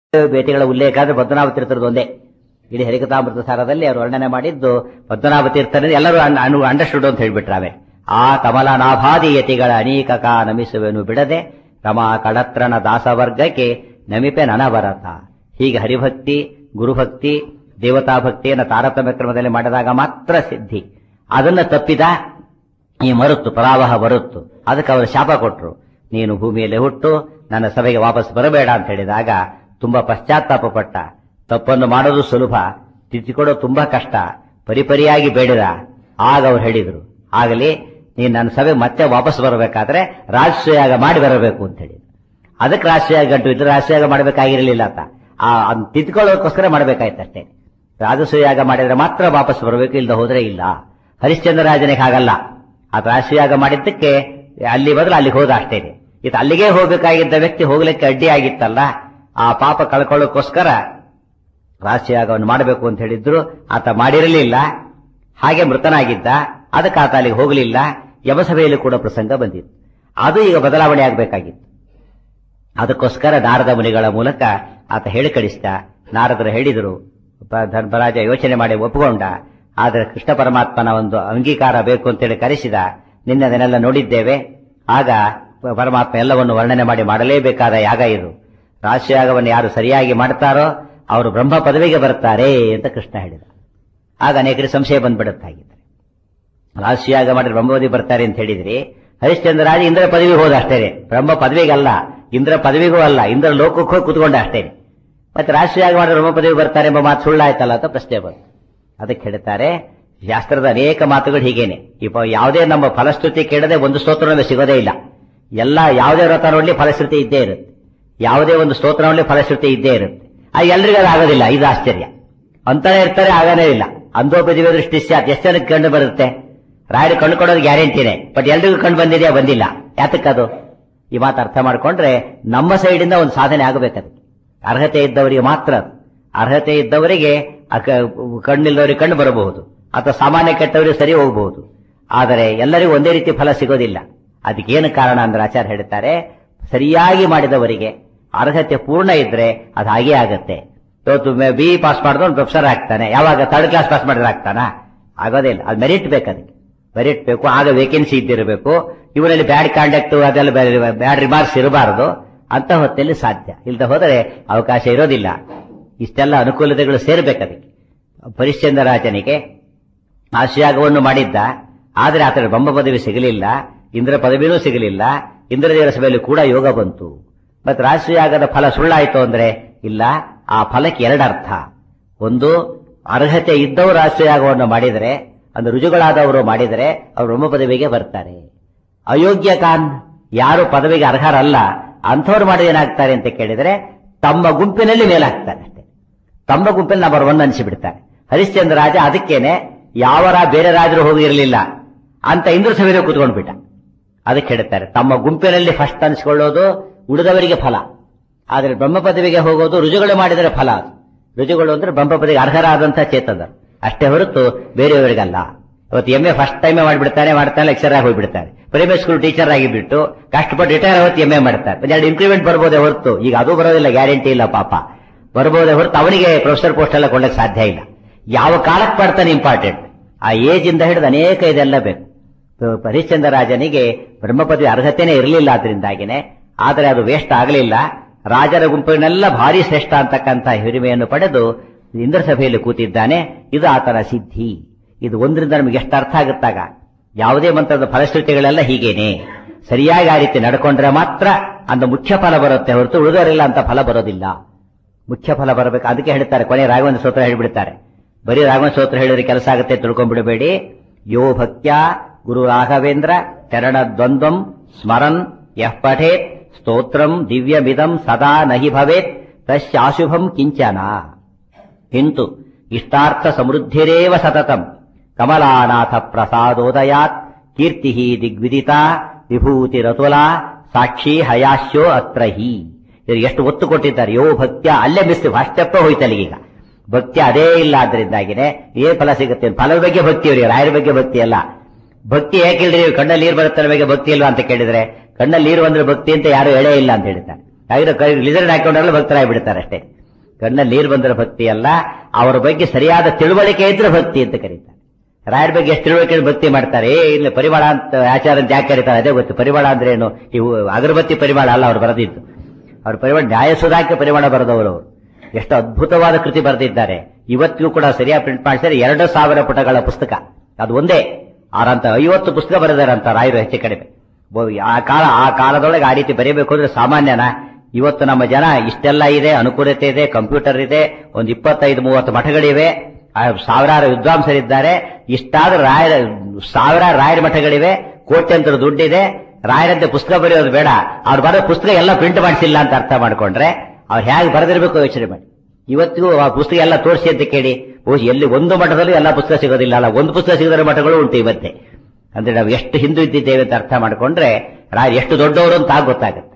ಭೇಟಿಗಳ ಉಲ್ಲೇಖ ಅಂದ್ರೆ ಪದ್ಮನಾಭ ತೀರ್ಥರದ್ದು ಒಂದೇ ಇಡೀ ಹರಿಕಥಾಮೃತ ಸಾರದಲ್ಲಿ ಅವರು ವರ್ಣನೆ ಮಾಡಿದ್ದು ಪದ್ಮನಾಭ ತೀರ್ಥರದ್ದು ಎಲ್ಲರೂ ಅಂಡರ್ಸ್ಟುಡ್ ಅಂತ ಹೇಳ್ಬಿಟ್ರಾವೆ ಆ ಕಮಲನಾಭಾದಿ ಯತಿಗಳ ಅನೇಕ ಕಾ ನಮಿಸುವೆನು ಬಿಡದೆ ರಮಾ ಕಳತ್ರಣ ದಾಸವರ್ಗಕ್ಕೆ ನಮಿಪೆ ನನಭರತ ಹೀಗೆ ಹರಿಭಕ್ತಿ ಗುರುಭಕ್ತಿ ದೇವತಾ ಭಕ್ತಿಯನ್ನು ತಾರತಮ್ಯ ಕ್ರಮದಲ್ಲಿ ಮಾಡಿದಾಗ ಮಾತ್ರ ಸಿದ್ಧಿ ಅದನ್ನ ತಪ್ಪಿದ ಈ ಮರುತ್ತು ಪ್ರವಾಹ ಬರುತ್ತು ಅದಕ್ಕೆ ಅವರು ಶಾಪ ಕೊಟ್ರು ನೀನು ಭೂಮಿಯಲ್ಲಿ ಹುಟ್ಟು ನನ್ನ ಸಭೆಗೆ ವಾಪಸ್ ಬರಬೇಡ ಅಂತ ಹೇಳಿದಾಗ ತುಂಬಾ ಪಶ್ಚಾತ್ತಾಪ ಪಟ್ಟ ತಪ್ಪನ್ನು ಮಾಡೋದು ಸುಲಭ ತಿದ್ದಿಕೊಡೋದು ತುಂಬಾ ಕಷ್ಟ ಪರಿಪರಿಯಾಗಿ ಬೇಡಿದ ಆಗ ಅವ್ರು ಹೇಳಿದ್ರು ಆಗಲಿ ನೀನು ನನ್ನ ಸಭೆ ಮತ್ತೆ ವಾಪಸ್ ಬರಬೇಕಾದ್ರೆ ರಾಜಸೂಯಾಗ ಮಾಡಿ ಬರಬೇಕು ಅಂತ ಹೇಳಿ ಅದಕ್ಕೆ ರಾಜಸೂಯಾಗ ಗಂಟು ಇದ್ರೆ ರಾಜಸೂಯಾಗ ಮಾಡಬೇಕಾಗಿರಲಿಲ್ಲ ಅಂತ ಆ ಅದ್ನ ತಿದ್ಕೊಳ್ಳೋದಕ್ಕೋಸ್ಕರ ಮಾಡಬೇಕಾಯ್ತಷ್ಟೇ ರಾಜಸೂಯಾಗ ಮಾಡಿದ್ರೆ ಮಾತ್ರ ವಾಪಸ್ ಬರಬೇಕು ಇಲ್ಲದ ಹೋದ್ರೆ ಇಲ್ಲ ಹರಿಶ್ಚಂದ್ರ ರಾಜನಿಗೆ ಹಾಗಲ್ಲ ಆ ರಾಜಸೂಯಾಗ ಮಾಡಿದ್ದಕ್ಕೆ ಅಲ್ಲಿ ಬದಲು ಅಲ್ಲಿಗೆ ಹೋದ ಅಷ್ಟೇ ಇದು ಅಲ್ಲಿಗೆ ಹೋಗಬೇಕಾಗಿದ್ದ ವ್ಯಕ್ತಿ ಹೋಗ್ಲಿಕ್ಕೆ ಅಡ್ಡಿ ಆಗಿತ್ತಲ್ಲ ಆ ಪಾಪ ಕಳ್ಕೊಳ್ಳೋಕ್ಕೋಸ್ಕರ ರಾಜಸೂಯಾಗವನ್ನು ಮಾಡಬೇಕು ಅಂತ ಹೇಳಿದ್ರು ಆತ ಮಾಡಿರಲಿಲ್ಲ ಹಾಗೆ ಮೃತನಾಗಿದ್ದ ಅದಕ್ಕೆ ಆತ ಅಲ್ಲಿಗೆ ಹೋಗಲಿಲ್ಲ ಯಮಸಭೆಯಲ್ಲಿ ಕೂಡ ಪ್ರಸಂಗ ಬಂದಿತ್ತು ಅದು ಈಗ ಬದಲಾವಣೆ ಆಗಬೇಕಾಗಿತ್ತು ಅದಕ್ಕೋಸ್ಕರ ನಾರದ ಮುನಿಗಳ ಮೂಲಕ ಆತ ಹೇಳಿ ಕಳಿಸಿದ ನಾರದರು ಹೇಳಿದರು ಪ- ಧರ್ಮರಾಜ ಯೋಚನೆ ಮಾಡಿ ಒಪ್ಪಿಕೊಂಡ ಆದರೆ ಕೃಷ್ಣ ಪರಮಾತ್ಮನ ಒಂದು ಅಂಗೀಕಾರ ಬೇಕು ಅಂತೇಳಿ ಕರೆಸಿದ ನಿನ್ನೆ ಅದನ್ನೆಲ್ಲ ನೋಡಿದ್ದೇವೆ ಆಗ ಪ- ಪರಮಾತ್ಮ ಎಲ್ಲವನ್ನು ವರ್ಣನೆ ಮಾಡಿ ಮಾಡಲೇಬೇಕಾದ ಯಾಗ ಇದು ರಾಶಿಯಾಗವನ್ನು ಯಾರು ಸರಿಯಾಗಿ ಮಾಡ್ತಾರೋ ಅವರು ಬ್ರಹ್ಮ ಪದವಿಗೆ ಬರ್ತಾರೆ ಅಂತ ಕೃಷ್ಣ ಹೇಳಿದ ಆಗ ಅನೇಕರಿಗೆ ಸಂಶಯ ಬಂದ್ಬಿಡುತ್ತಾಗಿದ್ದಾರೆ ರಾಶಿಯಾಗ ಮಾಡಿದ್ರೆ ಬ್ರಹ್ಮಪದವಿ ಬರ್ತಾರೆ ಅಂತ ಹೇಳಿದ್ರಿ ಹರಿಶ್ಚಂದ್ರರಾಜ ಇಂದ್ರ ಪದವಿ ಹೋದ ಅಷ್ಟೇ ಬ್ರಹ್ಮ ಪದವಿಗಲ್ಲ ಇಂದ್ರ ಪದವಿಗೂ ಅಲ್ಲ ಇಂದ್ರ ಲೋಕಕ್ಕೆ ಹೋಗಿ ಕುತ್ಕೊಂಡ ಅಷ್ಟೇ ಮತ್ತೆ ರಾಶಿಯಾಗ ಮಾಡಿದ್ರೆ ಬ್ರಹ್ಮ ಪದವಿ ಬರ್ತಾರೆ ಎಂಬ ಮಾತು ಸುಳ್ಳಾಯ್ತಲ್ಲ ಅಂತ ಪ್ರಶ್ನೆ ಬಂತು ಅದಕ್ಕೆ ಹೇಳ್ತಾರೆ ಶಾಸ್ತ್ರದ ಅನೇಕ ಮಾತುಗಳು ಹೀಗೇನೆ ಇಪ್ಪ ಯಾವುದೇ ನಮ್ಮ ಫಲಶ್ರುತಿ ಕೇಳದೆ ಒಂದು ಸ್ತೋತ್ರ ನಮಗೆ ಸಿಗೋದೇ ಇಲ್ಲ ಎಲ್ಲ ಯಾವುದೇ ವ್ರತ ನೋಡ್ಲಿ ಫಲಶ್ರುತಿ ಇದ್ದೇ ಇರುತ್ತೆ ಯಾವುದೇ ಒಂದು ಸ್ತೋತ್ರ ನೋಡ್ಲಿ ಫಲಶ್ರುತಿ ಇದ್ದೇ ಇರುತ್ತೆ ಆ ಎಲ್ರಿಗೂ ಅದು ಆಗೋದಿಲ್ಲ ಇದು ಆಶ್ಚರ್ಯ ಅಂತಾನೆ ಇರ್ತಾರೆ ಆಗಾನೇ ಇಲ್ಲ ಅಂಧೋಪದಿವೆ ದೃಷ್ಟಿ ಸ್ಯಾತ್ ಎಷ್ಟು ಜನಕ್ಕೆ ಕಂಡು ಬರುತ್ತೆ ರಾಯರು ಕಂಡು ಕೊಡೋದು ಗ್ಯಾರಂಟಿನೇ ಬಟ್ ಎಲ್ರಿಗೂ ಕಂಡು ಬಂದಿದೆಯಾ ಬಂದಿಲ್ಲ ಯಾತಕ್ಕದು ಈ ಮಾತು ಅರ್ಥ ಮಾಡ್ಕೊಂಡ್ರೆ ನಮ್ಮ ಸೈಡಿಂದ ಒಂದು ಸಾಧನೆ ಆಗಬೇಕದು ಅರ್ಹತೆ ಇದ್ದವರಿಗೆ ಮಾತ್ರ ಅದು. ಅರ್ಹತೆ ಇದ್ದವರಿಗೆ ಅಕ- ಕಣ್ಣಿಲ್ಲದವರಿಗೆ ಕಂಡು ಬರಬಹುದು ಅಥವಾ ಸಾಮಾನ್ಯ ಕೆಟ್ಟವರಿಗೆ ಸರಿ ಹೋಗಬಹುದು ಆದರೆ ಎಲ್ಲರಿಗೂ ಒಂದೇ ರೀತಿ ಫಲ ಸಿಗೋದಿಲ್ಲ ಅದಕ್ಕೇನು ಕಾರಣ ಅಂದ್ರೆ ಆಚಾರ್ಯ ಹೇಳ್ತಾರೆ ಸರಿಯಾಗಿ ಮಾಡಿದವರಿಗೆ ಅರ್ಹತೆ ಪೂರ್ಣ ಇದ್ರೆ ಅದು ಹಾಗೇ ಆಗತ್ತೆ ಇವತ್ತು ಬಿ ಪಾಸ್ ಮಾಡಿದವನು ಪ್ರೊಫೆಸರ್ ಆಗ್ತಾನೆ ಯಾವಾಗ ಥರ್ಡ್ ಕ್ಲಾಸ್ ಪಾಸ್ ಮಾಡಿದ್ರೆ ಆಗ್ತಾನ ಆಗೋದೇ ಇಲ್ಲ ಅದು ಮೆರಿಟ್ ಬೇಕು ಅದಕ್ಕೆ ಮೆರಿಟ್ ಬೇಕು ಆಗ ವೇಕೆನ್ಸಿ ಇದ್ದಿರಬೇಕು ಇವರಲ್ಲಿ ಬ್ಯಾಡ್ ಕಾಂಡಕ್ಟ್ ಅದೆಲ್ಲ ಬ್ಯಾಡ್ ರಿಮಾರ್ಕ್ಸ್ ಇರಬಾರದು ಅಂತ ಹೊತ್ತಲ್ಲಿ ಸಾಧ್ಯ ಇಲ್ಲದೆ ಹೋದರೆ ಅವಕಾಶ ಇರೋದಿಲ್ಲ ಇಷ್ಟೆಲ್ಲ ಅನುಕೂಲತೆಗಳು ಸೇರ್ಬೇಕು ಅದಕ್ಕೆ ಪರಿಶ್ಚಂದ್ರ ರಾಜನಿಗೆ ಆಶಯಾಗವನ್ನು ಮಾಡಿದ್ದ ಆದರೆ ಆತನ ಬ್ರಹ್ಮ ಪದವಿ ಸಿಗಲಿಲ್ಲ ಇಂದ್ರ ಪದವಿನೂ ಸಿಗಲಿಲ್ಲ ಇಂದ್ರದೇವರ ಸಭೆಯಲ್ಲಿ ಕೂಡ ಯೋಗ ಬಂತು ಮತ್ತೆ ರಾಶಿಯಾಗದ ಫಲ ಸುಳ್ಳಾಯಿತು ಅಂದ್ರೆ ಇಲ್ಲ ಆ ಫಲಕ್ಕೆ ಎರಡರ್ಥ ಒಂದು ಅರ್ಹತೆ ಇದ್ದವರು ರಾಷ್ಟ್ರಯಾಗವನ್ನು ಮಾಡಿದರೆ ಅಂದ್ರೆ ರುಜುಗಳಾದವರು ಮಾಡಿದರೆ ಅವರು ಬ್ರಹ್ಮ ಪದವಿಗೆ ಬರ್ತಾರೆ ಅಯೋಗ್ಯ ಕಾನ್ ಯಾರು ಪದವಿಗೆ ಅರ್ಹರಲ್ಲ ಅಂಥವ್ರು ಮಾಡಿದ ಏನಾಗ್ತಾರೆ ಅಂತ ಕೇಳಿದರೆ ತಮ್ಮ ಗುಂಪಿನಲ್ಲಿ ಮೇಲಾಗ್ತಾರೆ ಅಷ್ಟೇ ತಮ್ಮ ಗುಂಪಿನಲ್ಲಿ ನಂಬರ್ ಒನ್ ಅನಿಸಿಬಿಡ್ತಾರೆ ಹರಿಶ್ಚಂದ್ರ ರಾಜ ಅದಕ್ಕೇನೆ ಯಾವ ರಾ- ಬೇರೆ ರಾಜರು ಹೋಗಿರಲಿಲ್ಲ ಅಂತ ಇಂದ್ರ ಸಭೆಗೆ ಕೂತ್ಕೊಂಡ್ಬಿಟ್ಟ ಅದಕ್ಕೆ ಹೇಳ್ತಾರೆ ತಮ್ಮ ಗುಂಪಿನಲ್ಲಿ ಫಸ್ಟ್ ಅನಿಸ್ಕೊಳ್ಳೋದು ಉಳಿದವರಿಗೆ ಫಲ ಆದರೆ ಬ್ರಹ್ಮ ಪದವಿಗೆ ಹೋಗೋದು ರುಜುಗಳು ಮಾಡಿದರೆ ಫಲ ಅದು ರುಜುಗಳು ಅಂದ್ರೆ ಬ್ರಹ್ಮ ಪದವಿಗೆ ಅರ್ಹರಾದಂತಹ ಚೇತನರು ಅಷ್ಟೇ ಹೊರತು ಬೇರೆಯವರಿಗಲ್ಲ ಇವತ್ತು ಎಂ ಎ ಫಸ್ಟ್ ಟೈಮೇ ಮಾಡಿಬಿಡ್ತಾನೆ ಮಾಡ್ತಾನೆ ಲೆಕ್ಚರ್ ಆಗಿ ಹೋಗ್ಬಿಡ್ತಾರೆ ಪ್ರೈವೇಟ್ ಸ್ಕೂಲ್ ಟೀಚರ್ ಆಗಿ ಬಿಟ್ಟು ಕಷ್ಟಪಟ್ಟು ರಿಟೈರ್ ಹೊತ್ತು ಎಂ ಎ ಮಾಡ್ತಾರೆ ಒಂದೆರಡು ಇನ್ಕ್ರಿಮೆಂಟ್ ಬರ್ಬೋದೇ ಹೊರತು ಈಗ ಅದು ಬರೋದಿಲ್ಲ ಗ್ಯಾರಂಟಿ ಇಲ್ಲ ಪಾಪ ಬರ್ಬೋದೇ ಹೊರತು ಅವನಿಗೆ ಪ್ರೊಫೆಸರ್ ಪೋಸ್ಟ್ ಎಲ್ಲ ಕೊಡಕ್ಕೆ ಸಾಧ್ಯ ಇಲ್ಲ ಯಾವ ಕಾಲಕ್ಕೆ ಮಾಡ್ತಾನೆ ಇಂಪಾರ್ಟೆಂಟ್ ಆ ಏಜ್ ಇಂದ ಹಿಡಿದು ಅನೇಕ ಇದೆಲ್ಲ ಬೇಕು ಹರಿಶ್ಚಂದ್ರ ರಾಜನಿಗೆ ಬ್ರಹ್ಮ ಪದವಿ ಅರ್ಹತೆನೇ ಇರಲಿಲ್ಲ ಅದರಿಂದಾಗಿನೇ ಆದರೆ ಅದು ವೇಸ್ಟ್ ಆಗಲಿಲ್ಲ ರಾಜರ ಗುಂಪಿನೆಲ್ಲ ಭಾರಿ ಶ್ರೇಷ್ಠ ಅಂತಕ್ಕಂಥ ಹಿರಿಮೆಯನ್ನು ಪಡೆದು ಇಂದ್ರ ಸಭೆಯಲ್ಲಿ ಕೂತಿದ್ದಾನೆ ಇದು ಆತನ ಸಿದ್ಧಿ ಇದು ಒಂದರಿಂದ ನಮಗೆ ಎಷ್ಟು ಅರ್ಥ ಆಗುತ್ತಾಗ ಯಾವುದೇ ಮಂತ್ರದ ಫಲಶ್ರುತಿಗಳೆಲ್ಲ ಹೀಗೇನೆ ಸರಿಯಾಗಿ ಆ ರೀತಿ ನಡ್ಕೊಂಡ್ರೆ ಮಾತ್ರ ಅಂತ ಮುಖ್ಯ ಫಲ ಬರುತ್ತೆ ಹೊರತು ಉಳಿದವರೆಲ್ಲ ಅಂತ ಫಲ ಬರೋದಿಲ್ಲ ಮುಖ್ಯ ಫಲ ಬರಬೇಕು ಅದಕ್ಕೆ ಹೇಳ್ತಾರೆ ಕೊನೆ ರಾಘವೇಂದ್ರ ಸ್ತೋತ್ರ ಹೇಳ್ಬಿಡ್ತಾರೆ ಬರೀ ರಾಘವೇಂದ್ರ ಸ್ತೋತ್ರ ಹೇಳಿದ್ರೆ ಕೆಲಸ ಆಗುತ್ತೆ ತಿಳ್ಕೊಂಡ್ಬಿಡಬೇಡಿ ಯೋ ಭಕ್ತ್ಯ ಗುರು ರಾಘವೇಂದ್ರ ಚರಣ ದ್ವಂದ್ವಂ ಸ್ಮರನ್ ಯಃ ಪಠೇತ್ ಸ್ತೋತ್ರಂ ದಿವ್ಯಮಿದಂ ಸದಾ ನಹಿ ಭವೇತ್ ತಸ್ಯಾಶುಭಂ ಕಿಂಚನ ಕಿಂತು ಇಷ್ಟಾರ್ಥ ಸಮೃದ್ಧಿರೇವ ಸತತಂ ಕಮಲಾನಾಥ ಪ್ರಸಾದೋದಯಾತ್ ಕೀರ್ತಿ ದಿಗ್ವಿದಿತ ವಿಭೂತಿರತುಲಾ ಸಾಕ್ಷಿ ಹಯಾಶ್ಯೋ ಅತ್ರ ಹಿ ಇವ್ರಿಗೆ ಎಷ್ಟು ಒತ್ತು ಕೊಟ್ಟಿದ್ದಾರೆ ಯೋ ಭಕ್ತ್ಯ ಅಲ್ಲೇ ಮಿಸ್ ಫಸ್ಟ್ ಸ್ಟೆಪ್ ಹೋಯ್ತಲ್ಲ ಈಗ ಭಕ್ತಿ ಅದೇ ಇಲ್ಲ ಆದ್ರಿಂದಾಗಿನೇ ಏನ್ ಫಲ ಸಿಗುತ್ತೆ ಫಲದ ಬಗ್ಗೆ ಭಕ್ತಿ ಇವರಿಗೆ ರಾಯರ ಬಗ್ಗೆ ಭಕ್ತಿ ಅಲ್ಲ ಭಕ್ತಿ ಯಾಕಿಲ್ರಿ ಕಣ್ಣಲ್ಲಿ ನೀರು ಬರುತ್ತೆ ಬಗ್ಗೆ ಭಕ್ತಿ ಇಲ್ವಾ ಅಂತ ಕೇಳಿದ್ರೆ ಕಣ್ಣಲ್ಲಿ ನೀರು ಬಂದ್ರೆ ಭಕ್ತಿ ಅಂತ ಯಾರು ಎಳೆ ಇಲ್ಲ ಅಂತ ಹೇಳ್ತಾರೆ ಹಾಗಿದ್ರೆ ಕೈ ಲಿಸರ್ಡ್ ಹಾಕೊಂಡ್ರಲ್ಲ ಭಕ್ತರಾಗಿ ಬಿಡ್ತಾರೆ ಅಷ್ಟೇ ಕಣ್ಣಲ್ಲಿ ನೀರು ಬಂದರೆ ಭಕ್ತಿ ಅಲ್ಲ ಅವರ ಬಗ್ಗೆ ಸರಿಯಾದ ತಿಳುವಳಿಕೆ ಇದ್ರೆ ಭಕ್ತಿ ಅಂತ ಕರೀತಾರೆ ರಾಯರ ಬಗ್ಗೆ ಎಷ್ಟು ತಿಳುವಳಿಕೆ ಭಕ್ತಿ ಮಾಡ್ತಾರೆ ಏ ಇಲ್ಲ ಪರಿಮಳ ಅಂತ ಆಚಾರ ಅಂತ ಯಾಕೆ ಕರೀತಾರೆ ಅದೇ ಗೊತ್ತು ಪರಿಮಳ ಅಂದ್ರೆ ಏನು ಇವು ಅಗರಬತ್ತಿ ಪರಿಮಳ ಅಲ್ಲ ಅವ್ರು ಬರೆದಿದ್ದು ಅವ್ರ ಪರಿಮಳ ನ್ಯಾಯಸುಧಾಕ್ಕೆ ಪರಿಮಳ ಬರೆದವರು ಅವರು ಎಷ್ಟು ಅದ್ಭುತವಾದ ಕೃತಿ ಬರೆದಿದ್ದಾರೆ ಇವತ್ತಿಗೂ ಕೂಡ ಸರಿಯಾಗಿ ಪ್ರಿಂಟ್ ಮಾಡಿಸಿದ್ರೆ ಎರಡು ಸಾವಿರ ಪುಟಗಳ ಪುಸ್ತಕ ಅದು ಒಂದೇ ಆರಂತ ಐವತ್ತು ಪುಸ್ತಕ ಬರೆದಾರಂತ ರಾಯರು ಹೆಚ್ಚು ಕಡಿಮೆ ಬೋ- ಆ ಕಾಲ ಆ ಕಾಲದೊಳಗೆ ಆ ರೀತಿ ಬರೀಬೇಕು ಅಂದ್ರೆ ಸಾಮಾನ್ಯನ ಇವತ್ತು ನಮ್ಮ ಜನ ಇಷ್ಟೆಲ್ಲ ಇದೆ ಅನುಕೂಲತೆ ಇದೆ ಕಂಪ್ಯೂಟರ್ ಇದೆ ಒಂದು ಇಪ್ಪತ್ತೈದು ಮೂವತ್ತು ಮಠಗಳಿವೆ ಆ ಸಾವಿರಾರು ವಿದ್ವಾಂಸರಿದ್ದಾರೆ ಇಷ್ಟಾದ್ರೂ ರಾಯರ ಸಾವಿರಾರು ರಾಯರ ಮಠಗಳಿವೆ ಕೋಟ್ಯಂತರ ದುಡ್ಡಿದೆ ರಾಯರಂತೆ ಪುಸ್ತಕ ಬರೆಯೋದು ಬೇಡ ಅವ್ರು ಬರೋ ಪುಸ್ತಕ ಎಲ್ಲ ಪ್ರಿಂಟ್ ಮಾಡಿಸಿಲ್ಲ ಅಂತ ಅರ್ಥ ಮಾಡ್ಕೊಂಡ್ರೆ ಅವ್ರು ಹೇಗೆ ಬರೆದಿರ್ಬೇಕು ಯೋಚನೆ ಮಾಡಿ ಇವತ್ತಿಗೂ ಆ ಪುಸ್ತಕ ಎಲ್ಲ ತೋರಿಸಿ ಅಂತ ಕೇಳಿ ಓ ಎಲ್ಲಿ ಒಂದು ಮಠದಲ್ಲೂ ಎಲ್ಲ ಪುಸ್ತಕ ಸಿಗೋದಿಲ್ಲ ಅಲ್ಲ ಒಂದು ಪುಸ್ತಕ ಸಿಗದ ಮಠಗಳು ಉಂಟು ಇವತ್ತೆ ಅಂದ್ರೆ ನಾವು ಎಷ್ಟು ಹಿಂದೂ ಇದ್ದಿದ್ದೇವೆ ಅಂತ ಅರ್ಥ ಮಾಡ್ಕೊಂಡ್ರೆ ರಾಯರು ಎಷ್ಟು ದೊಡ್ಡವರು ಅಂತ ಆಗ ಗೊತ್ತಾಗುತ್ತೆ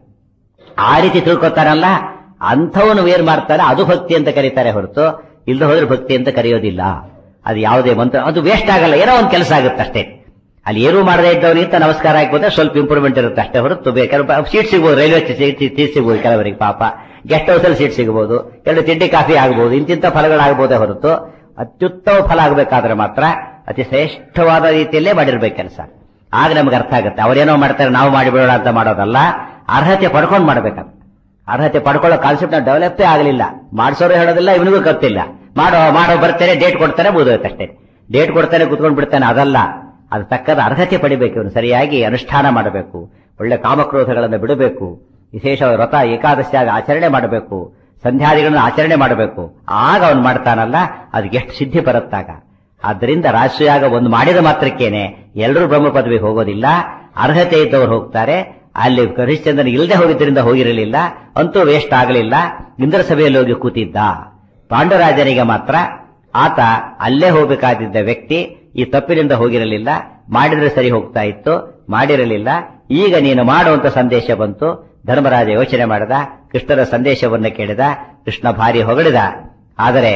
ಆ ರೀತಿ ತಿಳ್ಕೊತಾರಲ್ಲ ಅಂಥವನು ಏನ್ ಮಾಡ್ತಾರೆ ಅದು ಭಕ್ತಿ ಅಂತ ಕರೀತಾರೆ ಹೊರತು ಇಲ್ಲದೆ ಹೋದ್ರೆ ಭಕ್ತಿ ಅಂತ ಕರೆಯೋದಿಲ್ಲ ಅದು ಯಾವುದೇ ಮಂತ್ರ ಅದು ವೇಸ್ಟ್ ಆಗಲ್ಲ ಏನೋ ಒಂದು ಕೆಲಸ ಆಗುತ್ತೆ ಅಷ್ಟೇ ಅಲ್ಲಿ ಏನೂ ಮಾಡದೇ ಇದ್ದವನಿಗಿಂತ ನಮಸ್ಕಾರ ಹಾಕಿದ್ರೆ ಸ್ವಲ್ಪ ಇಂಪ್ರೂವ್ಮೆಂಟ್ ಇರುತ್ತೆ ಅಷ್ಟೇ ಹೊರತು ಬೇಕಾದ್ರೆ ಸೀಟ್ ಸಿಗ್ಬೋದು ರೈಲ್ವೆ ಸೀಟ್ ಸೀಟ್ ಸಿಗ್ಬೋದು ಕೆಲವರಿಗೆ ಪಾಪ ಗೆಸ್ಟ್ ಹೌಸ್ ಅಲ್ಲಿ ಸೀಟ್ ಸಿಗಬಹುದು ಎರಡು ತಿಂಡಿ ಕಾಫಿ ಆಗಬಹುದು ಇಂತಿಂತ ಫಲಗಳಾಗಬಹುದೇ ಹೊರತು ಅತ್ಯುತ್ತಮ ಫಲ ಆಗಬೇಕಾದ್ರೆ ಮಾತ್ರ ಅತಿ ಶ್ರೇಷ್ಠವಾದ ರೀತಿಯಲ್ಲೇ ಮಾಡಿರ್ಬೇಕು ಕೆಲಸ ಆಗ ನಮ್ಗೆ ಅರ್ಥ ಆಗುತ್ತೆ ಅವರೇನೋ ಮಾಡ್ತಾರೆ ನಾವು ಮಾಡಿಬಿಡೋಣ ಅಂತ ಮಾಡೋದಲ್ಲ ಅರ್ಹತೆ ಪಡ್ಕೊಂಡು ಮಾಡ್ಬೇಕಂತ ಅರ್ಹತೆ ಪಡ್ಕೊಳ್ಳೋ ಕಾನ್ಸೆಪ್ಟ್ ನಾವು ಡೆವಲಪೇ ಆಗಲಿಲ್ಲ ಮಾಡಿಸೋರು ಹೇಳೋದಿಲ್ಲ ಇವನಿಗೂ ಗೊತ್ತಿಲ್ಲ ಮಾಡೋ ಮಾಡೋ ಬರ್ತಾರೆ ಡೇಟ್ ಕೊಡ್ತಾರೆ ಮುಗಿದೋಯ್ತು ಅಷ್ಟೇ ಡೇಟ್ ಕೊಡ್ತಾನೆ ಕುತ್ಕೊಂಡು ಬಿಡ್ತಾನೆ ಅದಲ್ಲ ಅದು ತಕ್ಕದ ಅರ್ಹತೆ ಪಡಿಬೇಕು ಇವನು ಸರಿಯಾಗಿ ಅನುಷ್ಠಾನ ಮಾಡಬೇಕು ಒಳ್ಳೆ ಕಾಮಕ್ರೋಧಗಳನ್ನು ಬಿಡಬೇಕು ವಿಶೇಷವಾದ ವ್ರತ ಏಕಾದಶಿ ಆಗ ಆಚರಣೆ ಮಾಡಬೇಕು ಸಂಧ್ಯಾದಿಗಳನ್ನು ಆಚರಣೆ ಮಾಡಬೇಕು ಆಗ ಅವನು ಮಾಡ್ತಾನಲ್ಲ ಅದಕ್ಕೆ ಎಷ್ಟು ಸಿದ್ಧಿ ಬರುತ್ತಾಗ ಆದ್ದರಿಂದ ರಾಷ್ಟ್ರೀಯಾಗ ಒಂದು ಮಾಡಿದ ಮಾತ್ರಕ್ಕೇನೆ ಎಲ್ಲರೂ ಬ್ರಹ್ಮ ಪದವಿಗೆ ಹೋಗೋದಿಲ್ಲ ಅರ್ಹತೆ ಇದ್ದವರು ಹೋಗ್ತಾರೆ ಅಲ್ಲಿ ಹರಿಶ್ಚಂದ್ರನ್ ಇಲ್ಲದೆ ಹೋಗಿದ್ದರಿಂದ ಹೋಗಿರಲಿಲ್ಲ ಅಂತೂ ವೇಸ್ಟ್ ಆಗಲಿಲ್ಲ ಇಂದ್ರ ಸಭೆಯಲ್ಲಿ ಹೋಗಿ ಕೂತಿದ್ದ ಪಾಂಡವರಾಜನಿಗೆ ಮಾತ್ರ ಆತ ಅಲ್ಲೇ ಹೋಗಬೇಕಾದಿದ್ದ ವ್ಯಕ್ತಿ ಈ ತಪ್ಪಿನಿಂದ ಹೋಗಿರಲಿಲ್ಲ ಮಾಡಿದ್ರೆ ಸರಿ ಹೋಗ್ತಾ ಇತ್ತು ಮಾಡಿರಲಿಲ್ಲ ಈಗ ನೀನು ಮಾಡುವಂತ ಸಂದೇಶ ಬಂತು ಧರ್ಮರಾಜ ಯೋಚನೆ ಮಾಡಿದ ಕೃಷ್ಣನ ಸಂದೇಶವನ್ನು ಕೇಳಿದ ಕೃಷ್ಣ ಭಾರಿ ಹೊಗಳಿದ ಆದರೆ